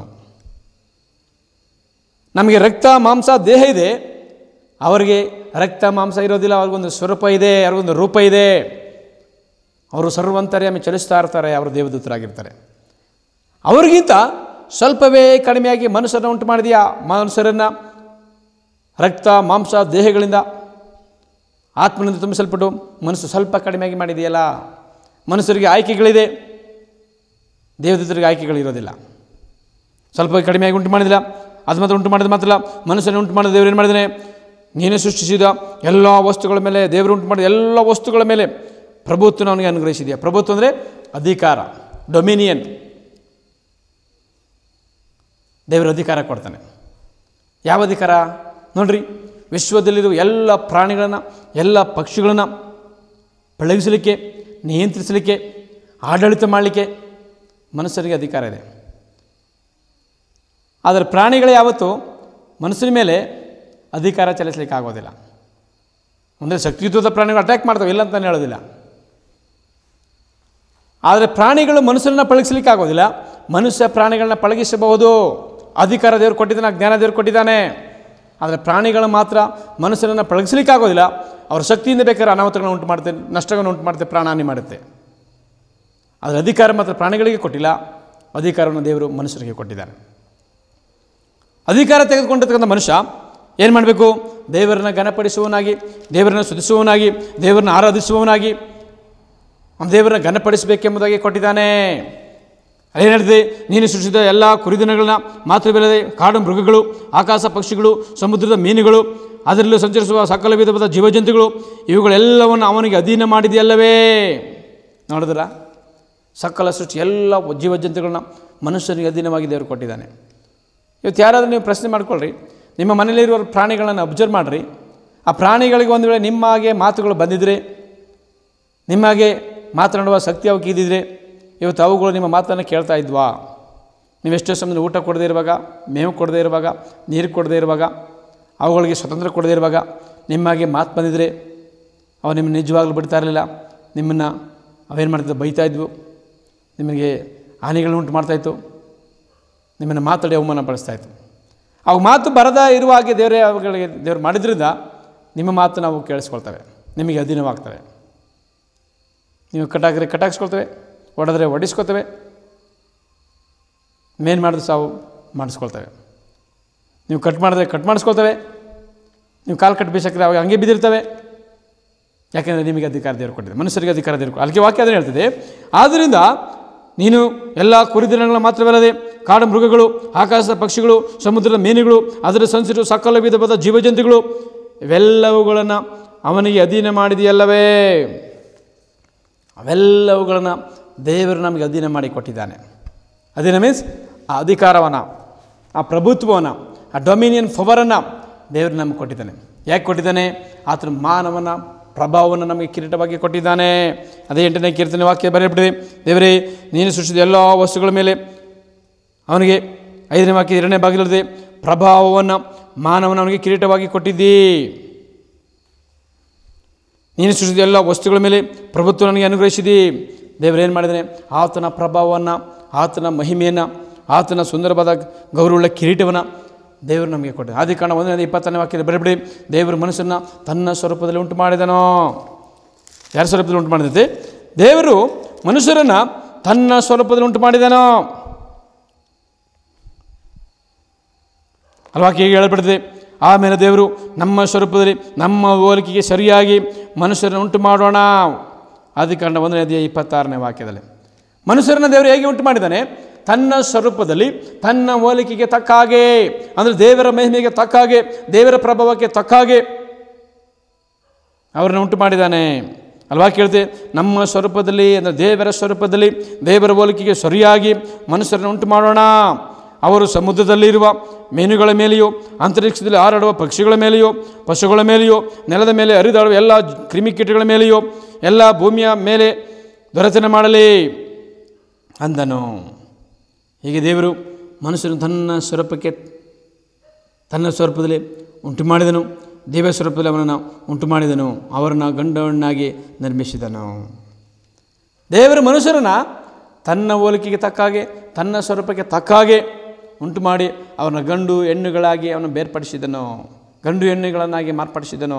ನಮಗೆ ರಕ್ತ ಮಾಂಸ ದೇಹ ಇದೆ ಅವರಿಗೆ ರಕ್ತ ಮಾಂಸ ಇರೋದಿಲ್ಲ ಅವ್ರಿಗೊಂದು ಸ್ವರೂಪ ಇದೆ ಅವ್ರಿಗೊಂದು ರೂಪ ಇದೆ ಅವರು ಸರ್ವಂತರ್ಯಾಮಿ ಚಲಿಸ್ತಾ ಇರ್ತಾರೆ ಅವರು ದೇವದೂತರಾಗಿರ್ತಾರೆ ಅವ್ರಿಗಿಂತ ಸ್ವಲ್ಪವೇ ಕಡಿಮೆಯಾಗಿ ಮನುಷ್ಯರನ್ನು ಉಂಟು ಮಾಡಿದೆಯಾ ಮನುಷ್ಯರನ್ನು ರಕ್ತ ಮಾಂಸ ದೇಹಗಳಿಂದ ಆತ್ಮನಿಂದ ತುಂಬಿಸಲ್ಪಟ್ಟು ಮನಸ್ಸು ಸ್ವಲ್ಪ ಕಡಿಮೆಯಾಗಿ ಮಾಡಿದೆಯಲ್ಲ ಮನುಷ್ಯರಿಗೆ ಆಯ್ಕೆಗಳಿದೆ ದೇವದೂತರಿಗೆ ಆಯ್ಕೆಗಳಿರೋದಿಲ್ಲ ಸ್ವಲ್ಪ ಕಡಿಮೆಯಾಗಿ ಉಂಟು ಮಾಡಿದಿಲ್ಲ ಅದು ಮಾತ್ರ ಉಂಟು ಮಾಡಿದ ಮಾತ್ರ ಮನುಷ್ಯನ ಉಂಟು ಮಾಡಿದ ದೇವರು ಏನು ಮಾಡಿದಾನೆ ನೀನೇ ಸೃಷ್ಟಿಸಿದ ಎಲ್ಲ ವಸ್ತುಗಳ ಮೇಲೆ ದೇವರು ಉಂಟು ಮಾಡಿದ ಎಲ್ಲ ವಸ್ತುಗಳ ಮೇಲೆ ಪ್ರಭುತ್ವನ ಅವನಿಗೆ ಅನುಗ್ರಹಿಸಿದೆಯಾ ಪ್ರಭುತ್ವ ಅಂದರೆ ಅಧಿಕಾರ ಡೊಮಿನಿಯನ್ ದೇವರ ಅಧಿಕಾರ ಕೊಡ್ತಾನೆ ಯಾವ ಅಧಿಕಾರ ನೋಡ್ರಿ ವಿಶ್ವದಲ್ಲಿರುವ ಎಲ್ಲ ಪ್ರಾಣಿಗಳನ್ನು ಎಲ್ಲ ಪಕ್ಷಿಗಳನ್ನು ಪಳಗಿಸಲಿಕ್ಕೆ ನಿಯಂತ್ರಿಸಲಿಕ್ಕೆ ಆಡಳಿತ ಮಾಡಲಿಕ್ಕೆ ಮನುಷ್ಯರಿಗೆ ಅಧಿಕಾರ ಇದೆ ಆದರೆ ಪ್ರಾಣಿಗಳು ಯಾವತ್ತೂ ಮನುಷ್ಯನ ಮೇಲೆ ಅಧಿಕಾರ ಚಲಿಸಲಿಕ್ಕೆ ಆಗೋದಿಲ್ಲ ಅಂದರೆ ಶಕ್ತಿಯುತದ ಪ್ರಾಣಿಗಳು ಅಟ್ಯಾಕ್ ಮಾಡ್ತವೆ ಇಲ್ಲ ಅಂತ ನಾನು ಹೇಳೋದಿಲ್ಲ ಆದರೆ ಪ್ರಾಣಿಗಳು ಮನುಷ್ಯರನ್ನ ಪಳಗಿಸ್ಲಿಕ್ಕೆ ಆಗೋದಿಲ್ಲ ಮನುಷ್ಯ ಪ್ರಾಣಿಗಳನ್ನ ಪಳಗಿಸಬಹುದು ಅಧಿಕಾರ ದೇವರು ಕೊಟ್ಟಿದ್ದಾನೆ ಜ್ಞಾನ ದೇವರು ಕೊಟ್ಟಿದ್ದಾನೆ ಆದರೆ ಪ್ರಾಣಿಗಳು ಮಾತ್ರ ಮನುಷ್ಯರನ್ನು ಪಳಗಿಸ್ಲಿಕ್ಕೆ ಆಗೋದಿಲ್ಲ ಅವ್ರ ಶಕ್ತಿಯಿಂದ ಬೇಕಾದ್ರೆ ಅನಾಹುತಗಳನ್ನ ಉಂಟು ಮಾಡುತ್ತೆ ನಷ್ಟಗಳನ್ನು ಉಂಟು ಮಾಡುತ್ತೆ ಪ್ರಾಣಹಾನಿ ಮಾಡುತ್ತೆ ಆದರೆ ಅಧಿಕಾರ ಮಾತ್ರ ಪ್ರಾಣಿಗಳಿಗೆ ಕೊಟ್ಟಿಲ್ಲ ಅಧಿಕಾರವನ್ನು ದೇವರು ಮನುಷ್ಯರಿಗೆ ಕೊಟ್ಟಿದ್ದಾನೆ ಅಧಿಕಾರ ತೆಗೆದುಕೊಂಡಿರ್ತಕ್ಕಂಥ ಮನುಷ್ಯ ಏನು ಮಾಡಬೇಕು ದೇವರನ್ನ ಘನಪಡಿಸುವವನಾಗಿ ದೇವರನ್ನ ಸ್ತುತಿಸುವವನಾಗಿ ದೇವರನ್ನ ಆರಾಧಿಸುವವನಾಗಿ ಅವನ ದೇವರನ್ನ ಘನಪಡಿಸಬೇಕೆಂಬುದಾಗಿ ಕೊಟ್ಟಿದ್ದಾನೆ ಅದೇನು ಹೇಳ್ತಿದೆ ನೀನು ಸೃಷ್ಟಿಸಿದ ಎಲ್ಲ ಕುರಿದಿನಗಳನ್ನ ಮಾತ್ರ ಬೆಳೆದೆ ಕಾಡು ಮೃಗಗಳು ಆಕಾಶ ಪಕ್ಷಿಗಳು ಸಮುದ್ರದ ಮೀನುಗಳು ಅದರಲ್ಲೂ ಸಂಚರಿಸುವ ಸಕಲ ವಿಧವಾದ ಜೀವಜಂತುಗಳು ಇವುಗಳೆಲ್ಲವನ್ನು ಅವನಿಗೆ ಅಧೀನ ಮಾಡಿದೆಯಲ್ಲವೇ ನೋಡಿದ್ರ ಸಕಲ ಸೃಷ್ಟಿ ಎಲ್ಲ ಜೀವಜಂತುಗಳನ್ನ ಮನುಷ್ಯನಿಗೆ ಅಧೀನವಾಗಿ ದೇವರು ಕೊಟ್ಟಿದ್ದಾನೆ ಇವತ್ತು ಯಾರಾದರೂ ನೀವು ಪ್ರಶ್ನೆ ಮಾಡ್ಕೊಳ್ರಿ ನಿಮ್ಮ ಮನೆಯಲ್ಲಿರುವ ಪ್ರಾಣಿಗಳನ್ನು ಅಬ್ಸರ್ವ್ ಮಾಡಿರಿ ಆ ಪ್ರಾಣಿಗಳಿಗೆ ಒಂದು ವೇಳೆ ನಿಮ್ಮ ಹಾಗೆ ಮಾತುಗಳು ಬಂದಿದ್ರೆ ನಿಮ್ಮ ಹಾಗೆ ಮಾತನಾಡುವ ಶಕ್ತಿ ಅವಕ್ಕೆ ಇದ್ದಿದ್ರೆ ಇವತ್ತು ಅವುಗಳು ನಿಮ್ಮ ಮಾತನ್ನು ಕೇಳ್ತಾ ಇದ್ವಾ ನೀವು ಎಷ್ಟೋ ಸಮಯ ಊಟ ಕೊಡದೇ ಇರುವಾಗ ಮೇವು ಕೊಡದೇ ಇರುವಾಗ ನೀರು ಕೊಡದೇ ಇರುವಾಗ ಅವುಗಳಿಗೆ ಸ್ವತಂತ್ರ ಕೊಡದೇ ಇರುವಾಗ ನಿಮ್ಮ ಹಾಗೆ ಮಾತು ಬಂದಿದ್ರೆ ಅವು ನಿಮ್ಮನ್ನು ನಿಜವಾಗ್ಲೂ ಬಿಡ್ತಾ ಇರಲಿಲ್ಲ ನಿಮ್ಮನ್ನು ಅವೇನು ಮಾಡ್ತಿದ್ವು ಬೈತಾ ಇದ್ವು ನಿಮಗೆ ಹಾನಿಗಳನ್ನ ಉಂಟು ಮಾಡ್ತಾಯಿತ್ತು ನಿಮ್ಮನ್ನು ಮಾತಾಡಿ ಅವಮಾನ ಪಡಿಸ್ತಾಯಿತ್ತು ಅವು ಮಾತು ಬರದ ಇರುವ ಹಾಗೆ ದೇವರೇ ಅವುಗಳಿಗೆ ದೇವರು ಮಾಡಿದ್ರಿಂದ ನಿಮ್ಮ ಮಾತು ನಾವು ಕೇಳಿಸ್ಕೊಳ್ತವೆ ನಿಮಗೆ ಅಧೀನವಾಗ್ತವೆ ನೀವು ಕಟಾಕ್ರೆ ಕಟಾಕ್ಸ್ಕೊಳ್ತವೆ ಹೊಡೆದ್ರೆ ಹೊಡಿಸ್ಕೊತವೆ ಮೇನ್ ಮಾಡಿದ್ರೆ ಸಾವು ಮಾಡಿಸ್ಕೊಳ್ತವೆ ನೀವು ಕಟ್ ಮಾಡಿದ್ರೆ ಕಟ್ ಮಾಡಿಸ್ಕೊಳ್ತವೆ ನೀವು ಕಾಲು ಕಟ್ ಬೀಸಕ್ರೆ ಅವಾಗ ಹಂಗೆ ಬಿದ್ದಿರ್ತವೆ ಯಾಕೆಂದರೆ ನಿಮಗೆ ಅಧಿಕಾರ ದೇವರು ಕೊಟ್ಟಿದೆ ಮನುಷ್ಯರಿಗೆ ಅಧಿಕಾರ ದೇವರು ಅದಕ್ಕೆ ವಾಕ್ಯ ಅದನ್ನು ಹೇಳ್ತಿದೆ ಆದ್ದರಿಂದ ನೀನು ಎಲ್ಲ ಕುರಿದಿನಗಳ ಮಾತ್ರವಲ್ಲದೆ ಕಾಡು ಮೃಗಗಳು ಆಕಾಶದ ಪಕ್ಷಿಗಳು ಸಮುದ್ರದ ಮೀನುಗಳು ಅದರ ಸಂಸಿರು ಸಕಲ ವಿಧವಾದ ಜೀವಜಂತುಗಳು ಇವೆಲ್ಲವುಗಳನ್ನು ಅವನಿಗೆ ಅಧೀನ ಮಾಡಿದೆಯಲ್ಲವೇ ಅವೆಲ್ಲವುಗಳನ್ನು ದೇವರು ನಮಗೆ ಅಧೀನ ಮಾಡಿ ಕೊಟ್ಟಿದ್ದಾನೆ ಅಧೀನ ಮೀನ್ಸ್ ಆ ಅಧಿಕಾರವನ್ನು ಆ ಪ್ರಭುತ್ವವನ್ನು ಆ ಡೊಮಿನಿಯನ್ ಪವರನ್ನು ದೇವರು ನಮಗೆ ಕೊಟ್ಟಿದ್ದಾನೆ ಯಾಕೆ ಕೊಟ್ಟಿದ್ದಾನೆ ಆತನ ಮಾನವನ ಪ್ರಭಾವವನ್ನು ನಮಗೆ ಕಿರೀಟವಾಗಿ ಕೊಟ್ಟಿದ್ದಾನೆ ಅದೇ ಎಂಟನೇ ಕೀರ್ತನೆ ವಾಕ್ಯ ಬರೆಯಬಿಟ್ಟಿದೆ ದೇವರೇ ನೀನು ಸೃಷ್ಟಿಸಿದ ಎಲ್ಲ ವಸ್ತುಗಳ ಮೇಲೆ ಅವನಿಗೆ ಐದನೇ ವಾಕ್ಯ ಎರಡನೇ ಬಾಗಿಲಿದೆ ಪ್ರಭಾವವನ್ನು ಮಾನವನ ಅವನಿಗೆ ಕಿರೀಟವಾಗಿ ಕೊಟ್ಟಿದ್ದೀ ನೀನು ಸೃಷ್ಟಿಸಿದ ಎಲ್ಲ ವಸ್ತುಗಳ ಮೇಲೆ ಪ್ರಭುತ್ವ ನನಗೆ ಅನುಗ್ರಹಿಸಿದಿ ದೇವರೇನು ಮಾಡಿದ್ದಾನೆ ಆತನ ಪ್ರಭಾವವನ್ನು ಆತನ ಮಹಿಮೆಯನ್ನು ಆತನ ಸುಂದರವಾದ ಗೌರವವುಳ್ಳ ಕಿರೀಟವನ್ನು ದೇವರು ನಮಗೆ ಕೊಟ್ಟಿದೆ ಆದಿ ಕಾರಣ ಒಂದನೇ ಇಪ್ಪತ್ತನೇ ವಾಕ್ಯದ ಬರಬಿಡಿ ದೇವರು ಮನಸ್ಸನ್ನು ತನ್ನ ಸ್ವರೂಪದಲ್ಲಿ ಉಂಟು ಮಾಡಿದನೋ ಯಾರ ಸ್ವರೂಪದಲ್ಲಿ ಉಂಟು ಮಾಡಿದಂತೆ ದೇವರು ಮನುಷ್ಯರನ್ನು ತನ್ನ ಸ್ವರೂಪದಲ್ಲಿ ಉಂಟು ಮಾಡಿದನೋ ಅಲ್ವಾ ಹೀಗೆ ಹೇಳಲ್ಪಡ್ತದೆ ಆಮೇಲೆ ದೇವರು ನಮ್ಮ ಸ್ವರೂಪದಲ್ಲಿ ನಮ್ಮ ಹೋಲಿಕೆಗೆ ಸರಿಯಾಗಿ ಮನುಷ್ಯರನ್ನು ಉಂಟು ಮಾಡೋಣ ಆದಿ ಕಾರಣ ಒಂದನೇ ಅಧ್ಯಾಯ ಇಪ್ಪತ್ತಾರನೇ ವಾಕ್ಯದಲ್ಲಿ ಮನುಷ್ಯರನ್ನ ದೇವರು ಹೇಗೆ ಉಂಟು ಮಾಡಿದ್ದಾನೆ ತನ್ನ ಸ್ವರೂಪದಲ್ಲಿ ತನ್ನ ಹೋಲಿಕೆಗೆ ತಕ್ಕ ಹಾಗೆ ಅಂದರೆ ದೇವರ ಮಹಿಮೆಗೆ ತಕ್ಕ ಹಾಗೆ ದೇವರ ಪ್ರಭಾವಕ್ಕೆ ತಕ್ಕ ಹಾಗೆ ಅವರನ್ನು ಉಂಟು ಮಾಡಿದ್ದಾನೆ ಅಲ್ವಾ ಕೇಳ್ತೆ ನಮ್ಮ ಸ್ವರೂಪದಲ್ಲಿ ಅಂದರೆ ದೇವರ ಸ್ವರೂಪದಲ್ಲಿ ದೇವರ ಹೋಲಿಕೆಗೆ ಸರಿಯಾಗಿ ಮನುಷ್ಯರನ್ನು ಉಂಟು ಮಾಡೋಣ ಅವರು ಸಮುದ್ರದಲ್ಲಿರುವ ಮೀನುಗಳ ಮೇಲೆಯೋ ಅಂತರಿಕ್ಷದಲ್ಲಿ ಹಾರಾಡುವ ಪಕ್ಷಿಗಳ ಮೇಲೆಯೋ ಪಶುಗಳ ಮೇಲೆಯೋ ನೆಲದ ಮೇಲೆ ಹರಿದಾಡುವ ಎಲ್ಲ ಕ್ರಿಮಿಕೀಟಗಳ ಮೇಲೆಯೋ ಎಲ್ಲ ಭೂಮಿಯ ಮೇಲೆ ದೊರೆತನ ಮಾಡಲಿ ಅಂದನು ಹೀಗೆ ದೇವರು ಮನುಷ್ಯನು ತನ್ನ ಸ್ವರೂಪಕ್ಕೆ ತನ್ನ ಸ್ವರೂಪದಲ್ಲಿ ಉಂಟು ಮಾಡಿದನು ದೇವ ಸ್ವರೂಪದಲ್ಲಿ ಅವನನ್ನು ಉಂಟು ಮಾಡಿದನು ಅವರನ್ನು ಗಂಡವನ್ನಾಗಿ ನಿರ್ಮಿಸಿದನು ದೇವರು ಮನುಷ್ಯರನ್ನು ತನ್ನ ಹೋಲಿಕೆಗೆ ತಕ್ಕ ಹಾಗೆ ತನ್ನ ಸ್ವರೂಪಕ್ಕೆ ತಕ್ಕ ಹಾಗೆ ಉಂಟು ಮಾಡಿ ಅವನ ಗಂಡು ಹೆಣ್ಣುಗಳಾಗಿ ಅವನು ಬೇರ್ಪಡಿಸಿದನು ಗಂಡು ಹೆಣ್ಣುಗಳನ್ನಾಗಿ ಮಾರ್ಪಡಿಸಿದನು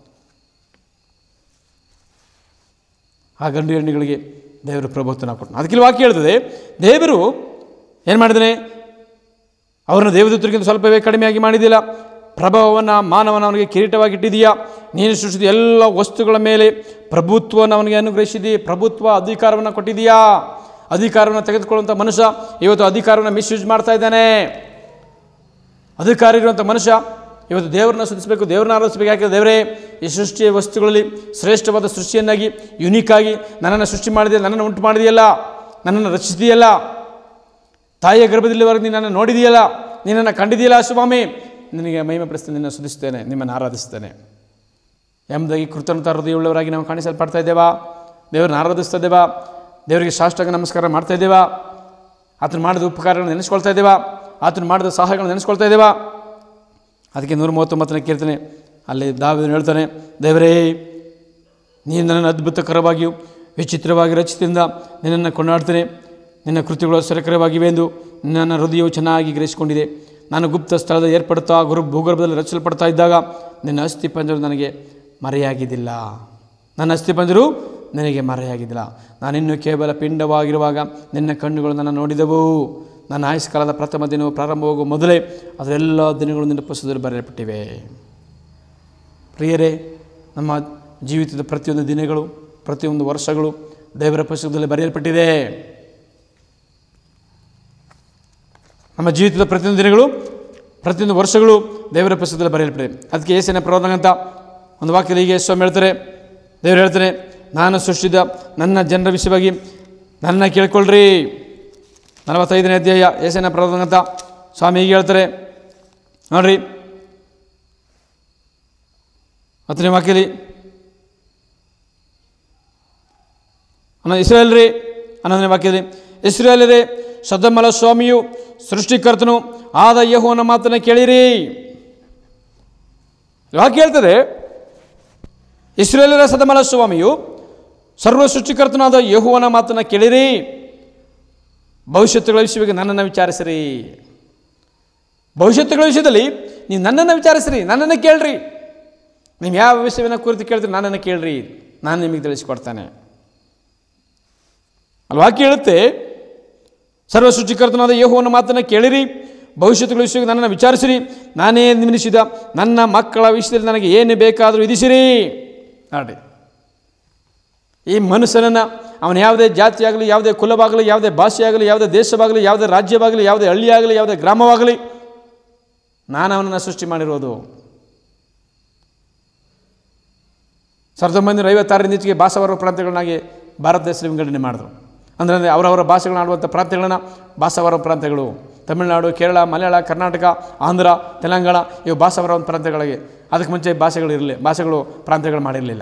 ಆ ಗಂಡು ಹೆಣ್ಣುಗಳಿಗೆ ದೇವರು ಪ್ರಭುತ್ವನ ಕೊಟ್ಟನು ಅದಕ್ಕೆ ಇಲ್ಲಿ ವಾಕ್ಯ ಹೇಳ್ತದೆ ದೇವರು ಏನು ಮಾಡಿದ್ದಾನೆ ಅವರನ್ನು ದೇವದೂತರಿಗಿಂತ ಸ್ವಲ್ಪವೇ ಕಡಿಮೆಯಾಗಿ ಮಾಡಿದಿಲ್ಲ ಪ್ರಭಾವವನ್ನು ಮಾನವನ ಅವನಿಗೆ ಕಿರೀಟವಾಗಿಟ್ಟಿದೆಯಾ ನೀನು ಸೃಷ್ಟಿಸಿದ ಎಲ್ಲ ವಸ್ತುಗಳ ಮೇಲೆ ಪ್ರಭುತ್ವವನ್ನು ಅವನಿಗೆ ಅನುಗ್ರಹಿಸಿದಿ ಪ್ರಭುತ್ವ ಅಧಿಕಾರವನ್ನು ಕೊಟ್ಟಿದೆಯಾ ಅಧಿಕಾರವನ್ನು ತೆಗೆದುಕೊಳ್ಳುವಂಥ ಮನುಷ್ಯ ಇವತ್ತು ಅಧಿಕಾರವನ್ನು ಮಿಸ್ಯೂಸ್ ಮಾಡ್ತಾ ಇದ್ದಾನೆ ಅಧಿಕಾರ ಇರುವಂಥ ಮನುಷ್ಯ ಇವತ್ತು ದೇವರನ್ನ ಸ್ತುತಿಸಬೇಕು ದೇವರನ್ನ ಆರಾಧಿಸಬೇಕು ಯಾಕೆ ದೇವರೇ ಈ ಸೃಷ್ಟಿಯ ವಸ್ತುಗಳಲ್ಲಿ ಶ್ರೇಷ್ಠವಾದ ಸೃಷ್ಟಿಯನ್ನಾಗಿ ಯುನೀಕಾಗಿ ನನ್ನನ್ನು ಸೃಷ್ಟಿ ಮಾಡಿದೆ ನನ್ನನ್ನು ಉಂಟು ಮಾಡಿದೆಯಲ್ಲ ನನ್ನನ್ನು ರಚಿಸಿದೆಯಲ್ಲ ತಾಯಿಯ ಗರ್ಭದಲ್ಲಿವರೆಗೆ ನೀನು ನನ್ನನ್ನು ನೋಡಿದೆಯಲ್ಲ ನೀನನ್ನು ಕಂಡಿದೆಯಲ್ಲ ಸ್ವಾಮಿ ನಿನಗೆ ಮಹಿಮೆ ಪಡಿಸ್ತೇನೆ ನಿನ್ನ ಸುಧಿಸ್ತೇನೆ ನಿಮ್ಮನ್ನು ಆರಾಧಿಸ್ತೇನೆ ಎಂಬುದಾಗಿ ಕೃತಜ್ಞತಾ ಹೃದಯವುಳ್ಳವರಾಗಿ ನಾವು ಕಾಣಿಸಲ್ಪಡ್ತಾ ಇದ್ದೇವಾ ದೇವರನ್ನ ಆರಾಧಿಸ್ತಾ ಇದ್ದೇವಾ ದೇವರಿಗೆ ಸಾಷ್ಟಾಂಗ ನಮಸ್ಕಾರ ಮಾಡ್ತಾ ಇದ್ದೇವಾ ಆತನು ಮಾಡಿದ ಉಪಕಾರಗಳನ್ನು ನೆನೆಸ್ಕೊಳ್ತಾ ಇದ್ದೇವಾ ಆತನು ಮಾಡಿದ ಸಹಾಯಗಳನ್ನು ನೆನೆಸ್ಕೊಳ್ತಾ ಇದ್ದೇವಾ ಅದಕ್ಕೆ ನೂರ ಮೂವತ್ತೊಂಬತ್ತನೇ ಕೀರ್ತನೆ ಅಲ್ಲಿ ದಾವಿದನು ಹೇಳ್ತಾನೆ ದೇವರೇ ನೀನು ನನ್ನನ್ನು ಅದ್ಭುತಕರವಾಗಿಯೂ ವಿಚಿತ್ರವಾಗಿ ರಚಿತದಿಂದ ನಿನ್ನನ್ನು ಕೊಂಡಾಡ್ತೇನೆ ನಿನ್ನ ಕೃತಿಗಳು ಸರಕರವಾಗಿವೆ ಎಂದು ನನ್ನ ಹೃದಯವು ಚೆನ್ನಾಗಿ ಗ್ರಹಿಸಿಕೊಂಡಿದೆ ನಾನು ಗುಪ್ತ ಸ್ಥಳದ ಏರ್ಪಡುತ್ತಾ ಗುರು ಭೂಗರ್ಭದಲ್ಲಿ ರಚಿಸಲ್ಪಡ್ತಾ ಇದ್ದಾಗ ನಿನ್ನ ಅಸ್ಥಿಪಂಜರು ನನಗೆ ಮರೆಯಾಗಿದ್ದಿಲ್ಲ ನನ್ನ ಅಸ್ಥಿಪಂಜರು ನನಗೆ ಮರೆಯಾಗಿದ್ದಿಲ್ಲ ನಾನಿನ್ನು ಕೇವಲ ಪಿಂಡವಾಗಿರುವಾಗ ನಿನ್ನ ಕಣ್ಣುಗಳು ನನ್ನ ನೋಡಿದವು ನನ್ನ ಆಯುಷ್ಕಾಲದ ಪ್ರಥಮ ದಿನವು ಪ್ರಾರಂಭವಾಗುವ ಮೊದಲೇ ಅದರೆಲ್ಲ ದಿನಗಳು ನಿನ್ನ ಪುಸ್ತಕದಲ್ಲಿ ಬರೆಯಲ್ಪಟ್ಟಿವೆ ಪ್ರಿಯರೇ ನಮ್ಮ ಜೀವಿತದ ಪ್ರತಿಯೊಂದು ದಿನಗಳು ಪ್ರತಿಯೊಂದು ವರ್ಷಗಳು ದೇವರ ಪುಸ್ತಕದಲ್ಲಿ ಬರೆಯಲ್ಪಟ್ಟಿದೆ ನಮ್ಮ ಜೀವಿತದ ಪ್ರತಿಯೊಂದು ದಿನಗಳು ಪ್ರತಿಯೊಂದು ವರ್ಷಗಳು ದೇವರ ಪುಸ್ತಕದಲ್ಲಿ ಬರೆಯಲ್ಪಟ್ಟಿದೆ ಅದಕ್ಕೆ ಏಸನ ಪ್ರವಾದನ ಅಂತ ಒಂದು ವಾಕ್ಯದಲ್ಲಿ ಹೀಗೆ ಸ್ವಾಮಿ ಹೇಳ್ತಾರೆ ದೇವರು ಹೇಳ್ತಾರೆ ನಾನು ಸೃಷ್ಟಿಸಿದ ನನ್ನ ಜನರ ವಿಷಯವಾಗಿ ನನ್ನ ಕೇಳ್ಕೊಳ್ರಿ ನಲವತ್ತೈದನೇ ಅಧ್ಯಾಯ ಏಸನ ಪ್ರವಾದನ ಅಂತ ಸ್ವಾಮಿ ಹೀಗೆ ಹೇಳ್ತಾರೆ ನೋಡ್ರಿ ಹತ್ತನೇ ವಾಕ್ಯದಲ್ಲಿ ಅನ್ನೋ ಇಸ್ರೇಲ್ರಿ ಹನ್ನೊಂದನೇ ವಾಕ್ಯದಲ್ಲಿ ಇಸ್ರೇಲರೇ ಸದಮಲ ಸ್ವಾಮಿಯು ಸೃಷ್ಟಿಕರ್ತನು ಆದ ಯಹೋವನ ಮಾತನ್ನು ಕೇಳಿರಿ ವಾಕ್ಯ ಹೇಳ್ತದೆ ಇಸ್ರೇಲರ ಸದಮಲ ಸ್ವಾಮಿಯು ಸರ್ವ ಸೃಷ್ಟಿಕರ್ತನಾದ ಯಹೋವನ ಮಾತನ್ನು ಕೇಳಿರಿ ಭವಿಷ್ಯತ್ತುಗಳ ವಿಷಯವಾಗಿ ನನ್ನನ್ನು ವಿಚಾರಿಸಿರಿ ಭವಿಷ್ಯತ್ತುಗಳ ವಿಷಯದಲ್ಲಿ ನೀವು ನನ್ನನ್ನು ವಿಚಾರಿಸಿರಿ ನನ್ನನ್ನು ಕೇಳ್ರಿ ನೀವು ಯಾವ ವಿಷಯವನ್ನು ಕುರಿತು ಕೇಳ್ತೀರಿ ನನ್ನನ್ನು ಕೇಳ್ರಿ ನಾನು ನಿಮಗೆ ತಿಳಿಸಿಕೊಡ್ತಾನೆ ಅಲ್ಲಿ ವಾಕ್ಯ ಹೇಳುತ್ತೆ ಸರ್ವ ಸೃಷ್ಟಿಕರ್ತನಾದ ಯೇಹುವನ ಮಾತನ್ನು ಕೇಳಿರಿ ಭವಿಷ್ಯತ್ತುಗಳ ವಿಷಯಕ್ಕೆ ನನ್ನನ್ನು ವಿಚಾರಿಸಿರಿ ನಾನೇ ನಿಮಿಸಿದ ನನ್ನ ಮಕ್ಕಳ ವಿಷಯದಲ್ಲಿ ನನಗೆ ಏನು ಬೇಕಾದರೂ ವಿಧಿಸಿರಿ ನೋಡಿ ಈ ಮನುಷ್ಯನನ್ನು ಅವನ ಯಾವುದೇ ಜಾತಿಯಾಗಲಿ ಯಾವುದೇ ಕುಲವಾಗಲಿ ಯಾವುದೇ ಭಾಷೆಯಾಗಲಿ ಯಾವುದೇ ದೇಶವಾಗಲಿ ಯಾವುದೇ ರಾಜ್ಯವಾಗಲಿ ಯಾವುದೇ ಹಳ್ಳಿಯಾಗಲಿ ಯಾವುದೇ ಗ್ರಾಮವಾಗಲಿ ನಾನು ಅವನನ್ನು ಸೃಷ್ಟಿ ಮಾಡಿರೋದು ಸಾವಿರದ ಒಂಬೈನೂರ ಐವತ್ತಾರರಿಂದ ಈಚೆಗೆ ಭಾಷಾವರ ಪ್ರಾಂತ್ಯಗಳನ್ನಾಗಿ ಭಾರತ ದೇಶದಲ್ಲಿ ವಿಂಗಡಣೆ ಮಾಡಿದ್ರು ಅಂದರೆ ಅವರವರ ಭಾಷೆಗಳನ್ನ ಆಡುವಂಥ ಪ್ರಾಂತ್ಯಗಳನ್ನ ಭಾಷಾವರ ಪ್ರಾಂತ್ಯಗಳು ತಮಿಳುನಾಡು ಕೇರಳ ಮಲಯಾಳ ಕರ್ನಾಟಕ ಆಂಧ್ರ ತೆಲಂಗಾಣ ಇವು ಭಾಷಾವರ ಒಂದು ಪ್ರಾಂತ್ಯಗಳಿಗೆ ಅದಕ್ಕೆ ಮುಂಚೆ ಭಾಷೆಗಳು ಇರಲಿ ಭಾಷೆಗಳು ಪ್ರಾಂತ್ಯಗಳು ಮಾಡಿರಲಿಲ್ಲ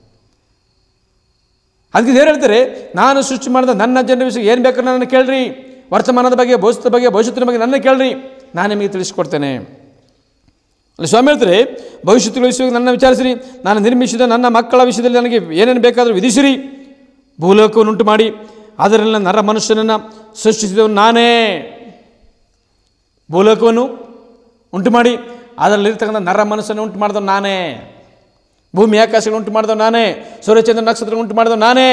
ಅದಕ್ಕೆ ದೇವ್ರು ಹೇಳ್ತಾರೆ ನಾನು ಸೃಷ್ಟಿ ಮಾಡಿದ ನನ್ನ ಜನರ ವಿಷಯ ಏನು ಬೇಕಾದ್ರೆ ನನ್ನ ಕೇಳ್ರಿ ವರ್ತಮಾನದ ಬಗ್ಗೆ ಭವಿಷ್ಯದ ಬಗ್ಗೆ ಭವಿಷ್ಯತ್ತಿನ ಬಗ್ಗೆ ನನ್ನ ಕೇಳ್ರಿ ನಾನು ನಿಮಗೆ ತಿಳಿಸ್ಕೊಡ್ತೇನೆ ಅಲ್ಲಿ ಸ್ವಾಮಿ ಹೇಳ್ತಾರೆ ಭವಿಷ್ಯತ್ತುಗಳ ವಿಷಯವಾಗಿ ನನ್ನ ವಿಚಾರಿಸಿರಿ ನಾನು ನಿರ್ಮಿಸಿದ ನನ್ನ ಮಕ್ಕಳ ವಿಷಯದಲ್ಲಿ ನನಗೆ ಏನೇನು ಬೇಕಾದರೂ ವಿಧಿಸಿರಿ ಭೂಲೋಕವನ್ನು ಉಂಟು ಮಾಡಿ ಅದರಲ್ಲಿ ನರ ಮನುಷ್ಯನನ್ನು ಸೃಷ್ಟಿಸಿದವನು ನಾನೇ ಭೂಲೋಕವನ್ನು ಉಂಟು ಮಾಡಿ ಅದರಲ್ಲಿರ್ತಕ್ಕಂಥ ನರ ಮನಸ್ಸನ್ನು ಉಂಟು ಮಾಡಿದವ ನಾನೇ ಭೂಮಿ ಆಕಾಶಗಳು ಉಂಟು ಮಾಡಿದವ ನಾನೇ ಸೂರ್ಯಚಂದ್ರ ನಕ್ಷತ್ರ ಉಂಟು ಮಾಡಿದವ ನಾನೇ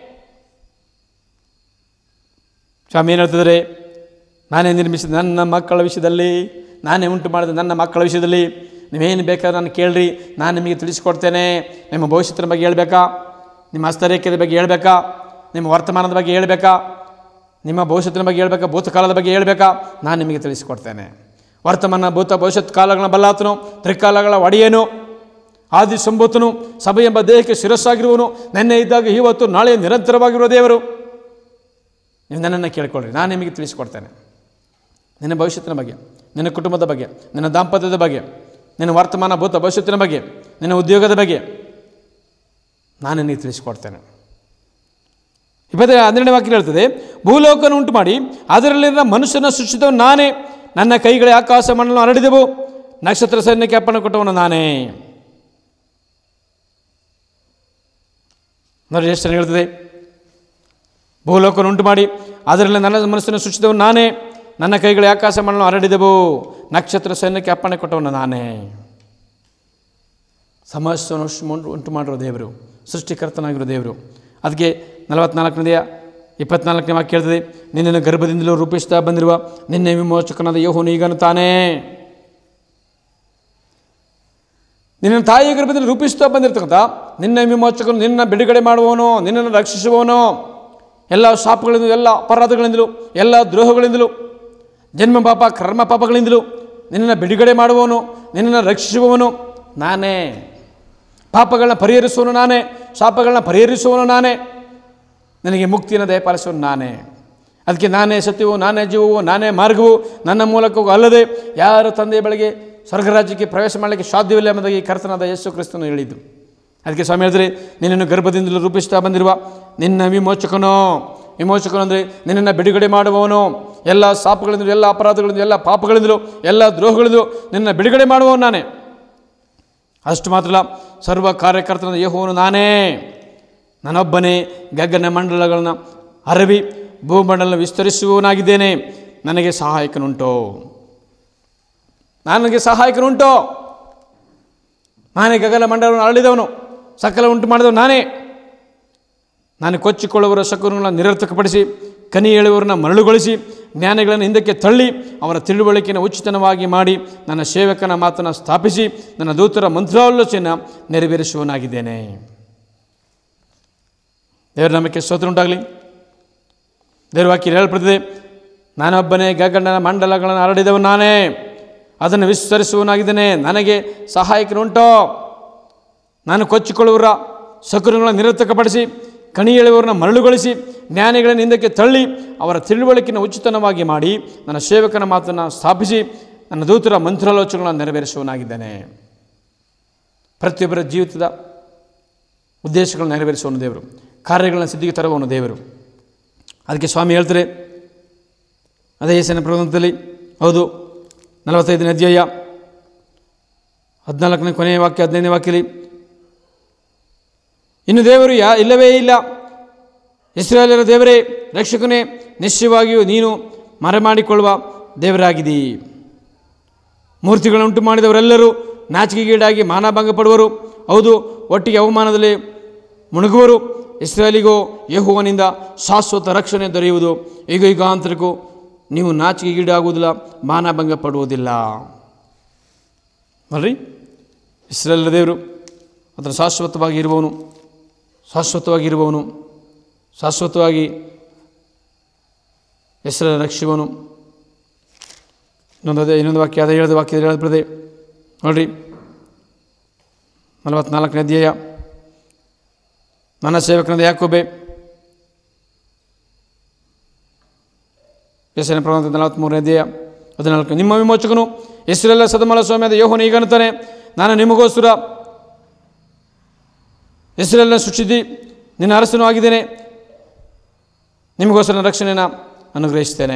ಸ್ವಾಮಿ ಏನು ಹೇಳ್ತಿದ್ದಾರೆ ನಾನೇ ನಿರ್ಮಿಸಿದ ನನ್ನ ಮಕ್ಕಳ ವಿಷಯದಲ್ಲಿ ನಾನೇ ಉಂಟು ಮಾಡಿದ ನನ್ನ ಮಕ್ಕಳ ವಿಷಯದಲ್ಲಿ ನೀವೇನು ಬೇಕಾದ್ರೆ ನಾನು ಕೇಳ್ರಿ ನಾನು ನಿಮಗೆ ತಿಳಿಸ್ಕೊಡ್ತೇನೆ ನಿಮ್ಮ ಭವಿಷ್ಯತ್ತಿನ ಬಗ್ಗೆ ಹೇಳ್ಬೇಕಾ ನಿಮ್ಮ ಹಸ್ತರೇಖೆಯ ಬಗ್ಗೆ ಹೇಳ್ಬೇಕಾ ನಿಮ್ಮ ವರ್ತಮಾನದ ಬಗ್ಗೆ ಹೇಳ್ಬೇಕಾ ನಿಮ್ಮ ಭವಿಷ್ಯತ್ತಿನ ಬಗ್ಗೆ ಹೇಳ್ಬೇಕಾ ಭೂತಕಾಲದ ಬಗ್ಗೆ ಹೇಳ್ಬೇಕಾ ನಾನು ನಿಮಗೆ ತಿಳಿಸಿಕೊಡ್ತೇನೆ ವರ್ತಮಾನ ಭೂತ ಭವಿಷ್ಯತ್ ಕಾಲಗಳ ಬಲ್ಲಾತನು ತ್ರಿಕಾಲಗಳ ಒಡೆಯನು ಆದಿ ಸಂಭೂತನು ಸಭೆ ಎಂಬ ದೇಹಕ್ಕೆ ಶಿರಸ್ಸಾಗಿರುವನು ನೆನ್ನೆ ಇದ್ದಾಗ ಇವತ್ತು ನಾಳೆ ನಿರಂತರವಾಗಿರುವ ದೇವರು ನೀವು ನನ್ನನ್ನು ಕೇಳ್ಕೊಳ್ಳ್ರಿ ನಾನು ನಿಮಗೆ ತಿಳಿಸಿಕೊಡ್ತೇನೆ ನಿನ್ನ ಭವಿಷ್ಯತ್ತಿನ ಬಗ್ಗೆ ನಿನ್ನ ಕುಟುಂಬದ ಬಗ್ಗೆ ನಿನ್ನ ದಾಂಪತ್ಯದ ಬಗ್ಗೆ ನಿನ್ನ ವರ್ತಮಾನ ಭೂತ ಭವಿಷ್ಯತ್ತಿನ ಬಗ್ಗೆ ನಿನ್ನ ಉದ್ಯೋಗದ ಬಗ್ಗೆ ನಾನು ನಿನಗೆ ತಿಳಿಸಿಕೊಡ್ತೇನೆ ಇಪ್ಪತ್ತ ಹನ್ನೆರಡನೇ ವಾಕ್ಯ ಹೇಳ್ತದೆ ಭೂಲೋಕವನ್ನು ಉಂಟು ಮಾಡಿ ಅದರಲ್ಲಿರುವ ಮನುಷ್ಯನ ಸೃಷ್ಟಿದವನು ನಾನೇ ನನ್ನ ಕೈಗಳೇ ಆಕಾಶ ಮಣ್ಣನ್ನು ಹರಡಿದೆವು ನಕ್ಷತ್ರ ಸೈನ್ಯಕ್ಕೆ ಅಪ್ಪಣೆ ಕೊಟ್ಟವನು ನಾನೇ ನೋಡಿ ಎಷ್ಟು ಚೆನ್ನಾಗಿ ಹೇಳ್ತದೆ ಭೂಲೋಕವನ್ನು ಉಂಟು ಮಾಡಿ ಅದರಲ್ಲಿ ನನ್ನ ಮನಸ್ಸನ್ನು ಸೃಷ್ಟಿದವನು ನಾನೇ ನನ್ನ ಕೈಗಳೇ ಆಕಾಶ ಮಣ್ಣನ್ನು ಹರಡಿದೆವು ನಕ್ಷತ್ರ ಸೈನ್ಯಕ್ಕೆ ಅಪ್ಪಣೆ ಕೊಟ್ಟವನು ನಾನೇ ಸಮಸ್ಯೆಯನ್ನು ಉಂಟು ಉಂಟು ಮಾಡಿರೋ ದೇವರು ಸೃಷ್ಟಿಕರ್ತನಾಗಿರೋ ದೇವರು ಅದಕ್ಕೆ ನಲವತ್ನಾಲ್ಕನೇದೆಯ ಇಪ್ಪತ್ನಾಲ್ಕನೇ ವಾಕ್ಯ ಹೇಳ್ತದೆ ನಿನ್ನನ್ನು ಗರ್ಭದಿಂದಲೂ ರೂಪಿಸ್ತಾ ಬಂದಿರುವ ನಿನ್ನೆ ವಿಮೋಚಕನಾದ ಯೋಹನು ಈಗನು ತಾನೇ ನಿನ್ನ ತಾಯಿಯ ಗರ್ಭದಲ್ಲಿ ರೂಪಿಸ್ತಾ ಬಂದಿರತಕ್ಕಂಥ ನಿನ್ನ ವಿಮೋಚಕನು ನಿನ್ನ ಬಿಡುಗಡೆ ಮಾಡುವವನು ನಿನ್ನನ್ನು ರಕ್ಷಿಸುವವನು ಎಲ್ಲ ಶಾಪಗಳಿಂದಲೂ ಎಲ್ಲ ಅಪರಾಧಗಳಿಂದಲೂ ಎಲ್ಲ ದ್ರೋಹಗಳಿಂದಲೂ ಜನ್ಮ ಪಾಪ ಕರ್ಮ ಪಾಪಗಳಿಂದಲೂ ನಿನ್ನನ್ನು ಬಿಡುಗಡೆ ಮಾಡುವವನು ನಿನ್ನನ್ನು ರಕ್ಷಿಸುವವನು ನಾನೇ ಪಾಪಗಳನ್ನ ಪರಿಹರಿಸುವನು ನಾನೇ ಶಾಪಗಳನ್ನ ಪರಿಹರಿಸುವನು ನಾನೇ ನನಗೆ ಮುಕ್ತಿಯನ್ನು ದಯಪಾಲಿಸುವನು ನಾನೇ ಅದಕ್ಕೆ ನಾನೇ ಸತ್ಯವು ನಾನೇ ಜೀವವು ನಾನೇ ಮಾರ್ಗವು ನನ್ನ ಮೂಲಕವೂ ಅಲ್ಲದೆ ಯಾರು ತಂದೆಯ ಬಳಿಗೆ ಸ್ವರ್ಗರಾಜ್ಯಕ್ಕೆ ಪ್ರವೇಶ ಮಾಡಲಿಕ್ಕೆ ಸಾಧ್ಯವಿಲ್ಲ ಎಂಬುದಾಗಿ ಕರ್ತನಾದ ಯೇಸು ಕ್ರಿಸ್ತನು ಹೇಳಿದ್ದು ಅದಕ್ಕೆ ಸ್ವಾಮಿ ಹೇಳಿದ್ರೆ ನಿನ್ನನ್ನು ಗರ್ಭದಿಂದಲೂ ರೂಪಿಸ್ತಾ ಬಂದಿರುವ ನಿನ್ನ ವಿಮೋಚಕನು ವಿಮೋಚಕನು ಅಂದರೆ ನಿನ್ನನ್ನು ಬಿಡುಗಡೆ ಮಾಡುವವನು ಎಲ್ಲ ಸಾಪಗಳಿಂದಲೂ ಎಲ್ಲ ಅಪರಾಧಗಳಿಂದ ಎಲ್ಲ ಪಾಪಗಳಿಂದಲೂ ಎಲ್ಲ ದ್ರೋಹಗಳಿಂದಲೂ ನಿನ್ನ ಬಿಡುಗಡೆ ಮಾಡುವವನು ನಾನೇ ಅಷ್ಟು ಮಾತ್ರ ಅಲ್ಲ ಸರ್ವ ಕಾರ್ಯಕರ್ತನಾದ ಯೆಹೋವನು ನಾನೇ ನಾನೊಬ್ಬನೇ ಗಗನ ಮಂಡಲಗಳನ್ನು ಹರವಿ ಭೂಮಂಡಲ ವಿಸ್ತರಿಸುವವನಾಗಿದ್ದೇನೆ ನನಗೆ ಸಹಾಯಕನುಂಟೋ ನನಗೆ ಸಹಾಯಕನುಂಟೋ ನಾನೇ ಗಗನ ಮಂಡಲವನ್ನು ಅರಳಿದವನು ಸಕಲ ಉಂಟು ಮಾಡಿದವನು ನಾನೇ ನಾನು ಕೊಚ್ಚಿಕೊಳ್ಳುವವರ ಶಕುನಗಳನ್ನು ನಿರರ್ಥಕಪಡಿಸಿ ಕನಿ ಹೇಳುವವರನ್ನ ಮರಳುಗೊಳಿಸಿ ಜ್ಞಾನಿಗಳನ್ನು ಹಿಂದಕ್ಕೆ ತಳ್ಳಿ ಅವರ ತಿಳುವಳಿಕೆಯನ್ನು ಉಚಿತವಾಗಿ ಮಾಡಿ ನನ್ನ ಸೇವಕನ ಮಾತನ್ನು ಸ್ಥಾಪಿಸಿ ನನ್ನ ದೂತರ ಮಂತ್ರಾಲೋಚನೆ ನೆರವೇರಿಸುವನಾಗಿದ್ದೇನೆ ದೇವರ ನಂಬಿಕೆ ಸ್ತೋತ್ರ ಉಂಟಾಗಲಿ ದೇವರ ವಾಕ್ಯ ಹೇಳಲ್ಪಟ್ಟಿದೆ ನಾನೊಬ್ಬನೇ ಗಗನ ಮಂಡಲಗಳನ್ನು ಹರಡಿದವನು ನಾನೇ ಅದನ್ನು ವಿಸ್ತರಿಸುವನಾಗಿದ್ದೇನೆ ನನಗೆ ಸಹಾಯಕನುಂಟೋ ನಾನು ಕೊಚ್ಚಿಕೊಳ್ಳುವರ ಸಕುರುಗಳನ್ನು ನಿರರ್ಥಕಪಡಿಸಿ ಕಣಿ ಎಳೆಯುವವರನ್ನ ಮರಳುಗೊಳಿಸಿ ಜ್ಞಾನಿಗಳನ್ನು ಹಿಂದಕ್ಕೆ ತಳ್ಳಿ ಅವರ ತಿಳುವಳಿಕೆಯನ್ನು ಉಚಿತವಾಗಿ ಮಾಡಿ ನನ್ನ ಸೇವಕನ ಮಾತನ್ನು ಸ್ಥಾಪಿಸಿ ನನ್ನ ದೂತರ ಮಂತ್ರಾಲೋಚನೆಗಳನ್ನು ನೆರವೇರಿಸುವನಾಗಿದ್ದೇನೆ ಪ್ರತಿಯೊಬ್ಬರ ಜೀವಿತದ ಉದ್ದೇಶಗಳನ್ನು ನೆರವೇರಿಸುವನು ದೇವರು ಕಾರ್ಯಗಳನ್ನು ಸಿದ್ಧಿಗೆ ತರುವವನು ದೇವರು ಅದಕ್ಕೆ ಸ್ವಾಮಿ ಹೇಳ್ತಾರೆ ಅದೇ ಯೇಸನ ಪ್ರಬಂಧದಲ್ಲಿ ಹೌದು ನಲವತ್ತೈದನೇ ಅಧ್ಯಾಯ ಹದಿನಾಲ್ಕನೇ ಕೊನೆಯ ವಾಕ್ಯ ಹದಿನೈದನೇ ವಾಕ್ಯದಲ್ಲಿ ಇನ್ನು ದೇವರು ಯಾ ಇಲ್ಲವೇ ಇಲ್ಲ ಇಸ್ರಾಯೇಲರ ದೇವರೇ ರಕ್ಷಕನೇ ನಿಶ್ಚಯವಾಗಿಯೂ ನೀನು ಮರೆಮಾಡಿಕೊಳ್ಳುವ ದೇವರಾಗಿದ್ದೀ ಮೂರ್ತಿಗಳನ್ನು ಉಂಟು ಮಾಡಿದವರೆಲ್ಲರೂ ನಾಚಿಕೆಗೀಡಾಗಿ ಮಾನಭಂಗ ಪಡುವರು ಹೌದು ಒಟ್ಟಿಗೆ ಅವಮಾನದಲ್ಲಿ ಮುಳುಗುವರು ಇಸ್ರಾಯೇಲಿಗೋ ಯೆಹೋವನಿಂದ ಶಾಶ್ವತ ರಕ್ಷಣೆ ದೊರೆಯುವುದು ಈಗ ಯುಗಾಂತರಕ್ಕೂ ನೀವು ನಾಚಿಕೆಗೀಡಾಗುವುದಿಲ್ಲ ಮಾನಭಂಗ ಪಡುವುದಿಲ್ಲ ನೋಡ್ರಿ ಇಸ್ರೇಲ್ ದೇವರು ಅದರ ಶಾಶ್ವತವಾಗಿ ಇರುವವನು ಶಾಶ್ವತವಾಗಿ ಇರುವವನು ಶಾಶ್ವತವಾಗಿ ಹೆಸರನ್ನು ರಕ್ಷಿಸುವನು ಇನ್ನೊಂದು ಅದೇ ಇನ್ನೊಂದು ವಾಕ್ಯ ಅದೇ ಹೇಳಿದ ವಾಕ್ಯದಲ್ಲಿ ಹೇಳಲ್ಪಡಿದೆ ನೋಡ್ರಿ ನಲವತ್ನಾಲ್ಕನೇ ಅಧ್ಯಾಯ ನನ್ನ ಸೇವಕನಾದ ಯಾಕೋಬೆ ಹೆಸರಿನ ಪ್ರಮಾಣ ನಲವತ್ತ್ಮೂರನೇ ಅಧ್ಯಾಯ ಹದಿನಾಲ್ಕು ನಿಮ್ಮ ವಿಮೋಚಕನು ಹೆಸರೆಲ್ಲ ಸದಮಲ ಸ್ವಾಮಿಯಾದ ಯೋಹನು ಈಗ ಅನ್ನುತ್ತಾನೆ ನಾನು ನಿಮಗೋಸ್ಕರ ಹೆಸರೆಲ್ಲ ಸೃಷ್ಟಿಸಿ ನಿನ್ನ ಅರಸನೂ ಆಗಿದ್ದೇನೆ ನಿಮಗೋಸ್ಕರ ನನ್ನ ರಕ್ಷಣೆಯನ್ನು ಅನುಗ್ರಹಿಸ್ತೇನೆ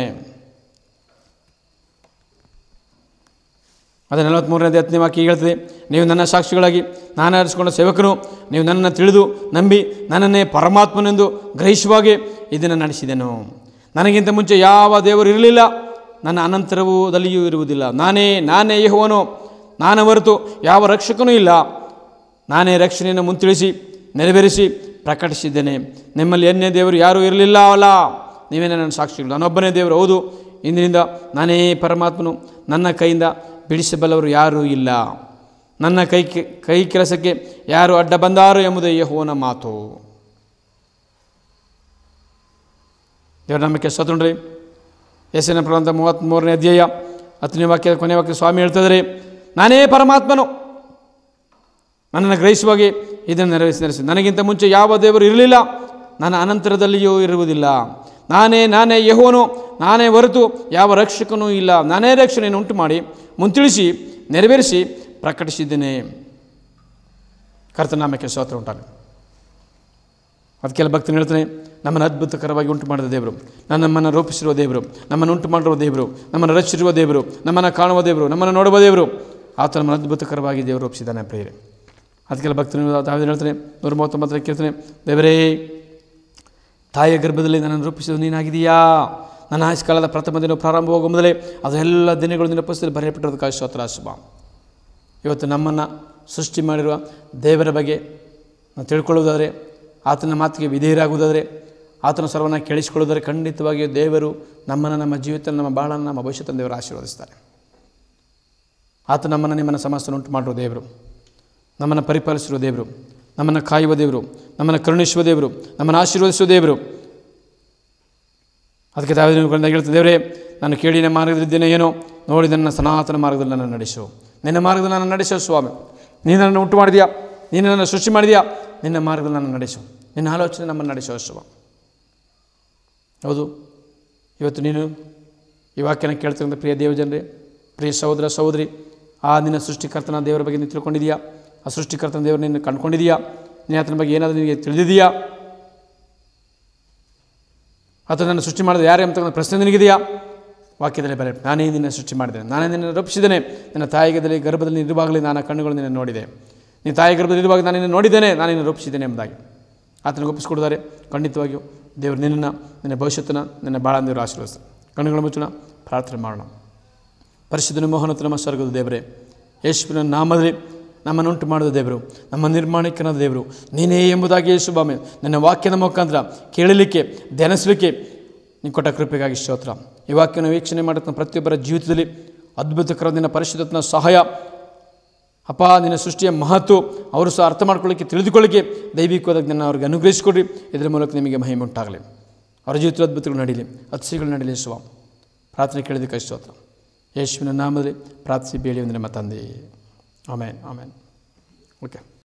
ಅದೇ ನಲವತ್ತ್ಮೂರನೇ ಹತ್ತನೇ ವಾಕ್ಯ ಹೀಗೆ ಹೇಳ್ತದೆ ನೀವು ನನ್ನ ಸಾಕ್ಷಿಗಳಾಗಿ ನಾನು ಆರಿಸಿಕೊಂಡ ಸೇವಕನು ನೀವು ನನ್ನನ್ನು ತಿಳಿದು ನಂಬಿ ನನ್ನನ್ನೇ ಪರಮಾತ್ಮನೆಂದು ಗ್ರಹಿಸುವಾಗೆ ಇದನ್ನು ನಡೆಸಿದೆನು ನನಗಿಂತ ಮುಂಚೆ ಯಾವ ದೇವರು ಇರಲಿಲ್ಲ ನನ್ನ ಅನಂತರವೂದಲ್ಲಿಯೂ ಇರುವುದಿಲ್ಲ ನಾನೇ ನಾನೇ ಯೆಹೋವನು ನಾನು ಹೊರತು ಯಾವ ರಕ್ಷಕನೂ ಇಲ್ಲ ನಾನೇ ರಕ್ಷಣೆಯನ್ನು ಮುಂತಿಳಿಸಿ ನೆರವೇರಿಸಿ ಪ್ರಕಟಿಸಿದ್ದೇನೆ ನಿಮ್ಮಲ್ಲಿ ಎನ್ನೇ ದೇವರು ಯಾರೂ ಇರಲಿಲ್ಲ ಅಲ್ಲ ನೀವೇ ನನ್ನ ಸಾಕ್ಷಿಗಳು ನಾನೊಬ್ಬನೇ ದೇವರು ಹೌದು ಇಂದಿನಿಂದ ನಾನೇ ಪರಮಾತ್ಮನು ನನ್ನ ಕೈಯಿಂದ ಬಿಡಿಸಬಲ್ಲವರು ಯಾರೂ ಇಲ್ಲ ನನ್ನ ಕೈ ಕೈ ಕೆಲಸಕ್ಕೆ ಯಾರು ಅಡ್ಡ ಬಂದಾರು ಎಂಬುದೇ ಯೆಹೋವನ ಮಾತು ದೇವರ ನಂಬಿಕೆ ಸ್ವತಂತ್ರಿ ಯಶನ ಪ್ರಬಂಧ ಮೂವತ್ತ್ಮೂರನೇ ಅಧ್ಯಾಯ ಹತ್ತನೇ ವಾಕ್ಯದ ಕೊನೆ ವಾಕ್ಯ ಸ್ವಾಮಿ ಹೇಳ್ತಿದ್ದಾರೆ ನಾನೇ ಪರಮಾತ್ಮನು ನನ್ನನ್ನು ಗ್ರಹಿಸುವಾಗೆ ಇದನ್ನು ನೆರವೇರಿಸಿ ನೆರೆಸಿ ನನಗಿಂತ ಮುಂಚೆ ಯಾವ ದೇವರು ಇರಲಿಲ್ಲ ನನ್ನ ಅನಂತರದಲ್ಲಿಯೂ ಇರುವುದಿಲ್ಲ ನಾನೇ ನಾನೇ ಯಹೋನು ನಾನೇ ಹೊರತು ಯಾವ ರಕ್ಷಕನೂ ಇಲ್ಲ ನಾನೇ ರಕ್ಷಣೆಯನ್ನು ಉಂಟು ಮಾಡಿ ಮುಂತಿಳಿಸಿ ನೆರವೇರಿಸಿ ಪ್ರಕಟಿಸಿದ್ದೇನೆ ಕರ್ತನಾಮಕ್ಕೆ ಸ್ತೋತ್ರ ಉಂಟಾಗಲಿ ಅದಕ್ಕೆಲ್ಲ ಭಕ್ತನು ಹೇಳ್ತಾನೆ ನಮ್ಮನ್ನು ಅದ್ಭುತಕರವಾಗಿ ಉಂಟು ಮಾಡಿದ ದೇವರು ನನ್ನ ನಮ್ಮನ್ನು ರೂಪಿಸಿರುವ ದೇವರು ನಮ್ಮನ್ನು ಉಂಟು ಮಾಡಿರುವ ದೇವರು ನಮ್ಮನ್ನು ರಚಿಸಿರುವ ದೇವರು ನಮ್ಮನ್ನು ಕಾಣುವ ದೇವರು ನಮ್ಮನ್ನು ನೋಡುವ ದೇವರು ಆತ ನಮ್ಮನ್ನು ಅದ್ಭುತಕರವಾಗಿ ದೇವರು ರೂಪಿಸಿದ್ದಾನೆ ಪ್ರೇರೆ ಅದಕ್ಕೆಲ್ಲ ಭಕ್ತನು ದಾವಿದನು ಹೇಳ್ತಾನೆ ನೂರ ಮೂವತ್ತೊಂಬತ್ತರ ಕೇಳ್ತಾನೆ ದೇವರೇ ತಾಯಿಯ ಗರ್ಭದಲ್ಲಿ ನನ್ನನ್ನು ರೂಪಿಸಿದ ನೀನಾಗಿದೆಯಾ ನನ್ನ ಆಯುಷ್ಕಾಲದ ಪ್ರಥಮ ದಿನ ಪ್ರಾರಂಭವಾಗುವ ಮೊದಲೇ ಅದೆಲ್ಲ ದಿನಗಳು ನಿನ್ನ ಪುಸ್ತಕದಲ್ಲಿ ಬರೆಯಲ್ಪಟ್ಟಿರೋದಕ್ಕಾಗಿ ಸ್ತೋತ್ರ ಶುಭ ಇವತ್ತು ನಮ್ಮನ್ನು ಸೃಷ್ಟಿ ಮಾಡಿರುವ ದೇವರ ಬಗ್ಗೆ ನಾವು ತಿಳ್ಕೊಳ್ಳೋದಾದರೆ ಆತನ ಮಾತಿಗೆ ವಿಧೇಯರಾಗುವುದಾದರೆ ಆತನ ಸರ್ವನ್ನ ಕೇಳಿಸಿಕೊಳ್ಳೋದಾದರೆ ಖಂಡಿತವಾಗಿಯೂ ದೇವರು ನಮ್ಮನ್ನು ನಮ್ಮ ಜೀವಿತ ನಮ್ಮ ಬಾಳನ್ನು ನಮ್ಮ ಭವಿಷ್ಯತನ್ನು ದೇವರು ಆಶೀರ್ವದಿಸ್ತಾರೆ ಆತ ನಮ್ಮನ್ನು ನಿಮ್ಮನ್ನು ಸಮಸ್ಯೆ ಉಂಟು ಮಾಡಿರುವ ದೇವರು ನಮ್ಮನ್ನು ಪರಿಪಾಲಿಸಿರುವ ದೇವರು ನಮ್ಮನ್ನು ಕಾಯುವ ದೇವರು ನಮ್ಮನ್ನು ಕರುಣಿಸುವ ದೇವರು ನಮ್ಮನ್ನು ಆಶೀರ್ವದಿಸುವ ದೇವರು ಅದಕ್ಕೆ ತಾವೇನು ಹೇಳ್ತಾ ದೇವರೇ ನಾನು ಕೇಳಿನ ಮಾರ್ಗದಲ್ಲಿದ್ದೇನೆ ಏನೋ ನೋಡಿ ನನ್ನ ಸನಾತನ ಮಾರ್ಗದಲ್ಲಿ ನನ್ನ ನಡೆಸು ನಿನ್ನ ಮಾರ್ಗದಲ್ಲಿ ನನ್ನ ನಡೆಸು ಸ್ವಾಮಿ ನೀನು ನನ್ನನ್ನು ಉಂಟು ಮಾಡಿದ್ಯಾ ನೀನು ನನ್ನ ಸೃಷ್ಟಿ ಮಾಡಿದ್ಯಾ ನಿನ್ನ ಮಾರ್ಗದಲ್ಲಿ ನನ್ನ ನಡೆಸು ನಿನ್ನ ಆಲೋಚನೆ ನಮ್ಮನ್ನು ನಡೆಸೋ ಶಿವ ಹೌದು ಇವತ್ತು ನೀನು ಈ ವಾಕ್ಯನ ಕೇಳ್ತಿರೋಂಥ ಪ್ರಿಯ ದೇವಜನರೇ ಪ್ರಿಯ ಸಹೋದರ ಸಹೋದರಿ ಆ ನಿನ್ನ ಸೃಷ್ಟಿಕರ್ತನ ದೇವರ ಬಗ್ಗೆ ನೀನು ತಿಳ್ಕೊಂಡಿದೆಯಾ ಆ ಸೃಷ್ಟಿಕರ್ತನ ದೇವರು ನಿನ್ನ ಕಂಡುಕೊಂಡಿದೆಯಾ ನೀನು ಆತನ ಬಗ್ಗೆ ಏನಾದರೂ ನಿನಗೆ ತಿಳಿದಿದೆಯಾ ಅಥವಾ ನನ್ನ ಸೃಷ್ಟಿ ಮಾಡಿದ ಯಾರೇ ಅಂತ ಪ್ರಶ್ನೆ ನಿನಗಿದೆಯಾ ವಾಕ್ಯದಲ್ಲಿ ಬರೆ ನಾನೇ ನಿನ್ನ ಸೃಷ್ಟಿ ಮಾಡಿದ್ದೇನೆ ನಾನೇ ನಿನ್ನ ರೂಪಿಸಿದ್ದೇನೆ ನಿನ್ನ ತಾಯಿಗದಲ್ಲಿ ಗರ್ಭದಲ್ಲಿ ಇರುವಾಗಲೇ ನಾನು ಆ ಕಣ್ಣುಗಳು ನಿನ್ನ ನೋಡಿದೆ ನಿನ್ನ ತಾಯಿ ಗರ್ಭದಲ್ಲಿ ಇರುವಾಗ ನಾನು ನಿನ್ನ ನೋಡಿದ್ದೇನೆ ನಾನು ನಿನ್ನ ರೂಪಿಸಿದ್ದೇನೆ ಎಂಬುದಾಗಿ ಆತನಿಗೆ ಒಪ್ಪಿಸ್ಕೊಡ್ತಾರೆ ಖಂಡಿತವಾಗಿಯೂ ದೇವರು ನಿನ್ನನ್ನು ನಿನ್ನ ಭವಿಷ್ಯತ್ತನ್ನು ನಿನ್ನ ಬಾಳ ದೇವರು ಆಶೀರ್ವದಿಸ್ತಾರೆ ಕಣ್ಣುಗಳ ಮುಚ್ಚೋಣ ಪ್ರಾರ್ಥನೆ ಮಾಡೋಣ ಪರಿಶುದ್ಧನ ಮೋಹನತ ನಮ್ಮ ಸ್ವರ್ಗದ ದೇವರೇ ಯೇಸುವಿನ ನಾಮದಲ್ಲಿ ನಮ್ಮನ್ನುಂಟು ಮಾಡಿದ ದೇವರು ನಮ್ಮ ನಿರ್ಮಾಣಿಕನಾದ ದೇವರು ನೀನೇ ಎಂಬುದಾಗಿ ಯೇಸುಬಾಮೆ ನನ್ನ ವಾಕ್ಯದ ಮುಖಾಂತರ ಕೇಳಲಿಕ್ಕೆ ಧ್ಯಾನಿಸಲಿಕ್ಕೆ ನೀನು ಕೊಟ್ಟ ಕೃಪೆಗಾಗಿ ಸ್ತೋತ್ರ ಈ ವಾಕ್ಯನ ವೀಕ್ಷಣೆ ಮಾಡುತ್ತ ಪ್ರತಿಯೊಬ್ಬರ ಜೀವಿತದಲ್ಲಿ ಅದ್ಭುತಕರ ನಿನ್ನ ಪರಿಶುದ್ಧತನ ಸಹಾಯ ಅಪ್ಪ ನಿನ್ನ ಸೃಷ್ಟಿಯ ಮಹತ್ವ ಅವರು ಸಹ ಅರ್ಥ ಮಾಡ್ಕೊಳ್ಳಿಕ್ಕೆ ತಿಳಿದುಕೊಳ್ಳಿಕ್ಕೆ ದೈವಿಕವಾದ ಜ್ಞಾನ ಅವ್ರಿಗೆ ಅನುಗ್ರಹಿಸಿಕೊಡ್ರಿ ಇದರ ಮೂಲಕ ನಿಮಗೆ ಮಹಿಮೆ ಉಂಟಾಗಲಿ ಅವರ ಜೀವಿತ ಅದ್ಭುತಗಳು ನಡೀಲಿ ಅತಿಶಯಗಳು ನಡೀಲಿ ಶಿವ ಪ್ರಾರ್ಥನೆ ಕೇಳಿದಕ್ಕೆ ಸ್ತೋತ್ರ ಯೇಸುವಿನ ನಾಮದಲ್ಲಿ ಪ್ರಾರ್ಥಿಸಿ ಬೇಡಿ ಒಂದು ನಮ್ಮ ತಂದೆ ಆಮೇನ್ ಆಮೇನ್ ಓಕೆ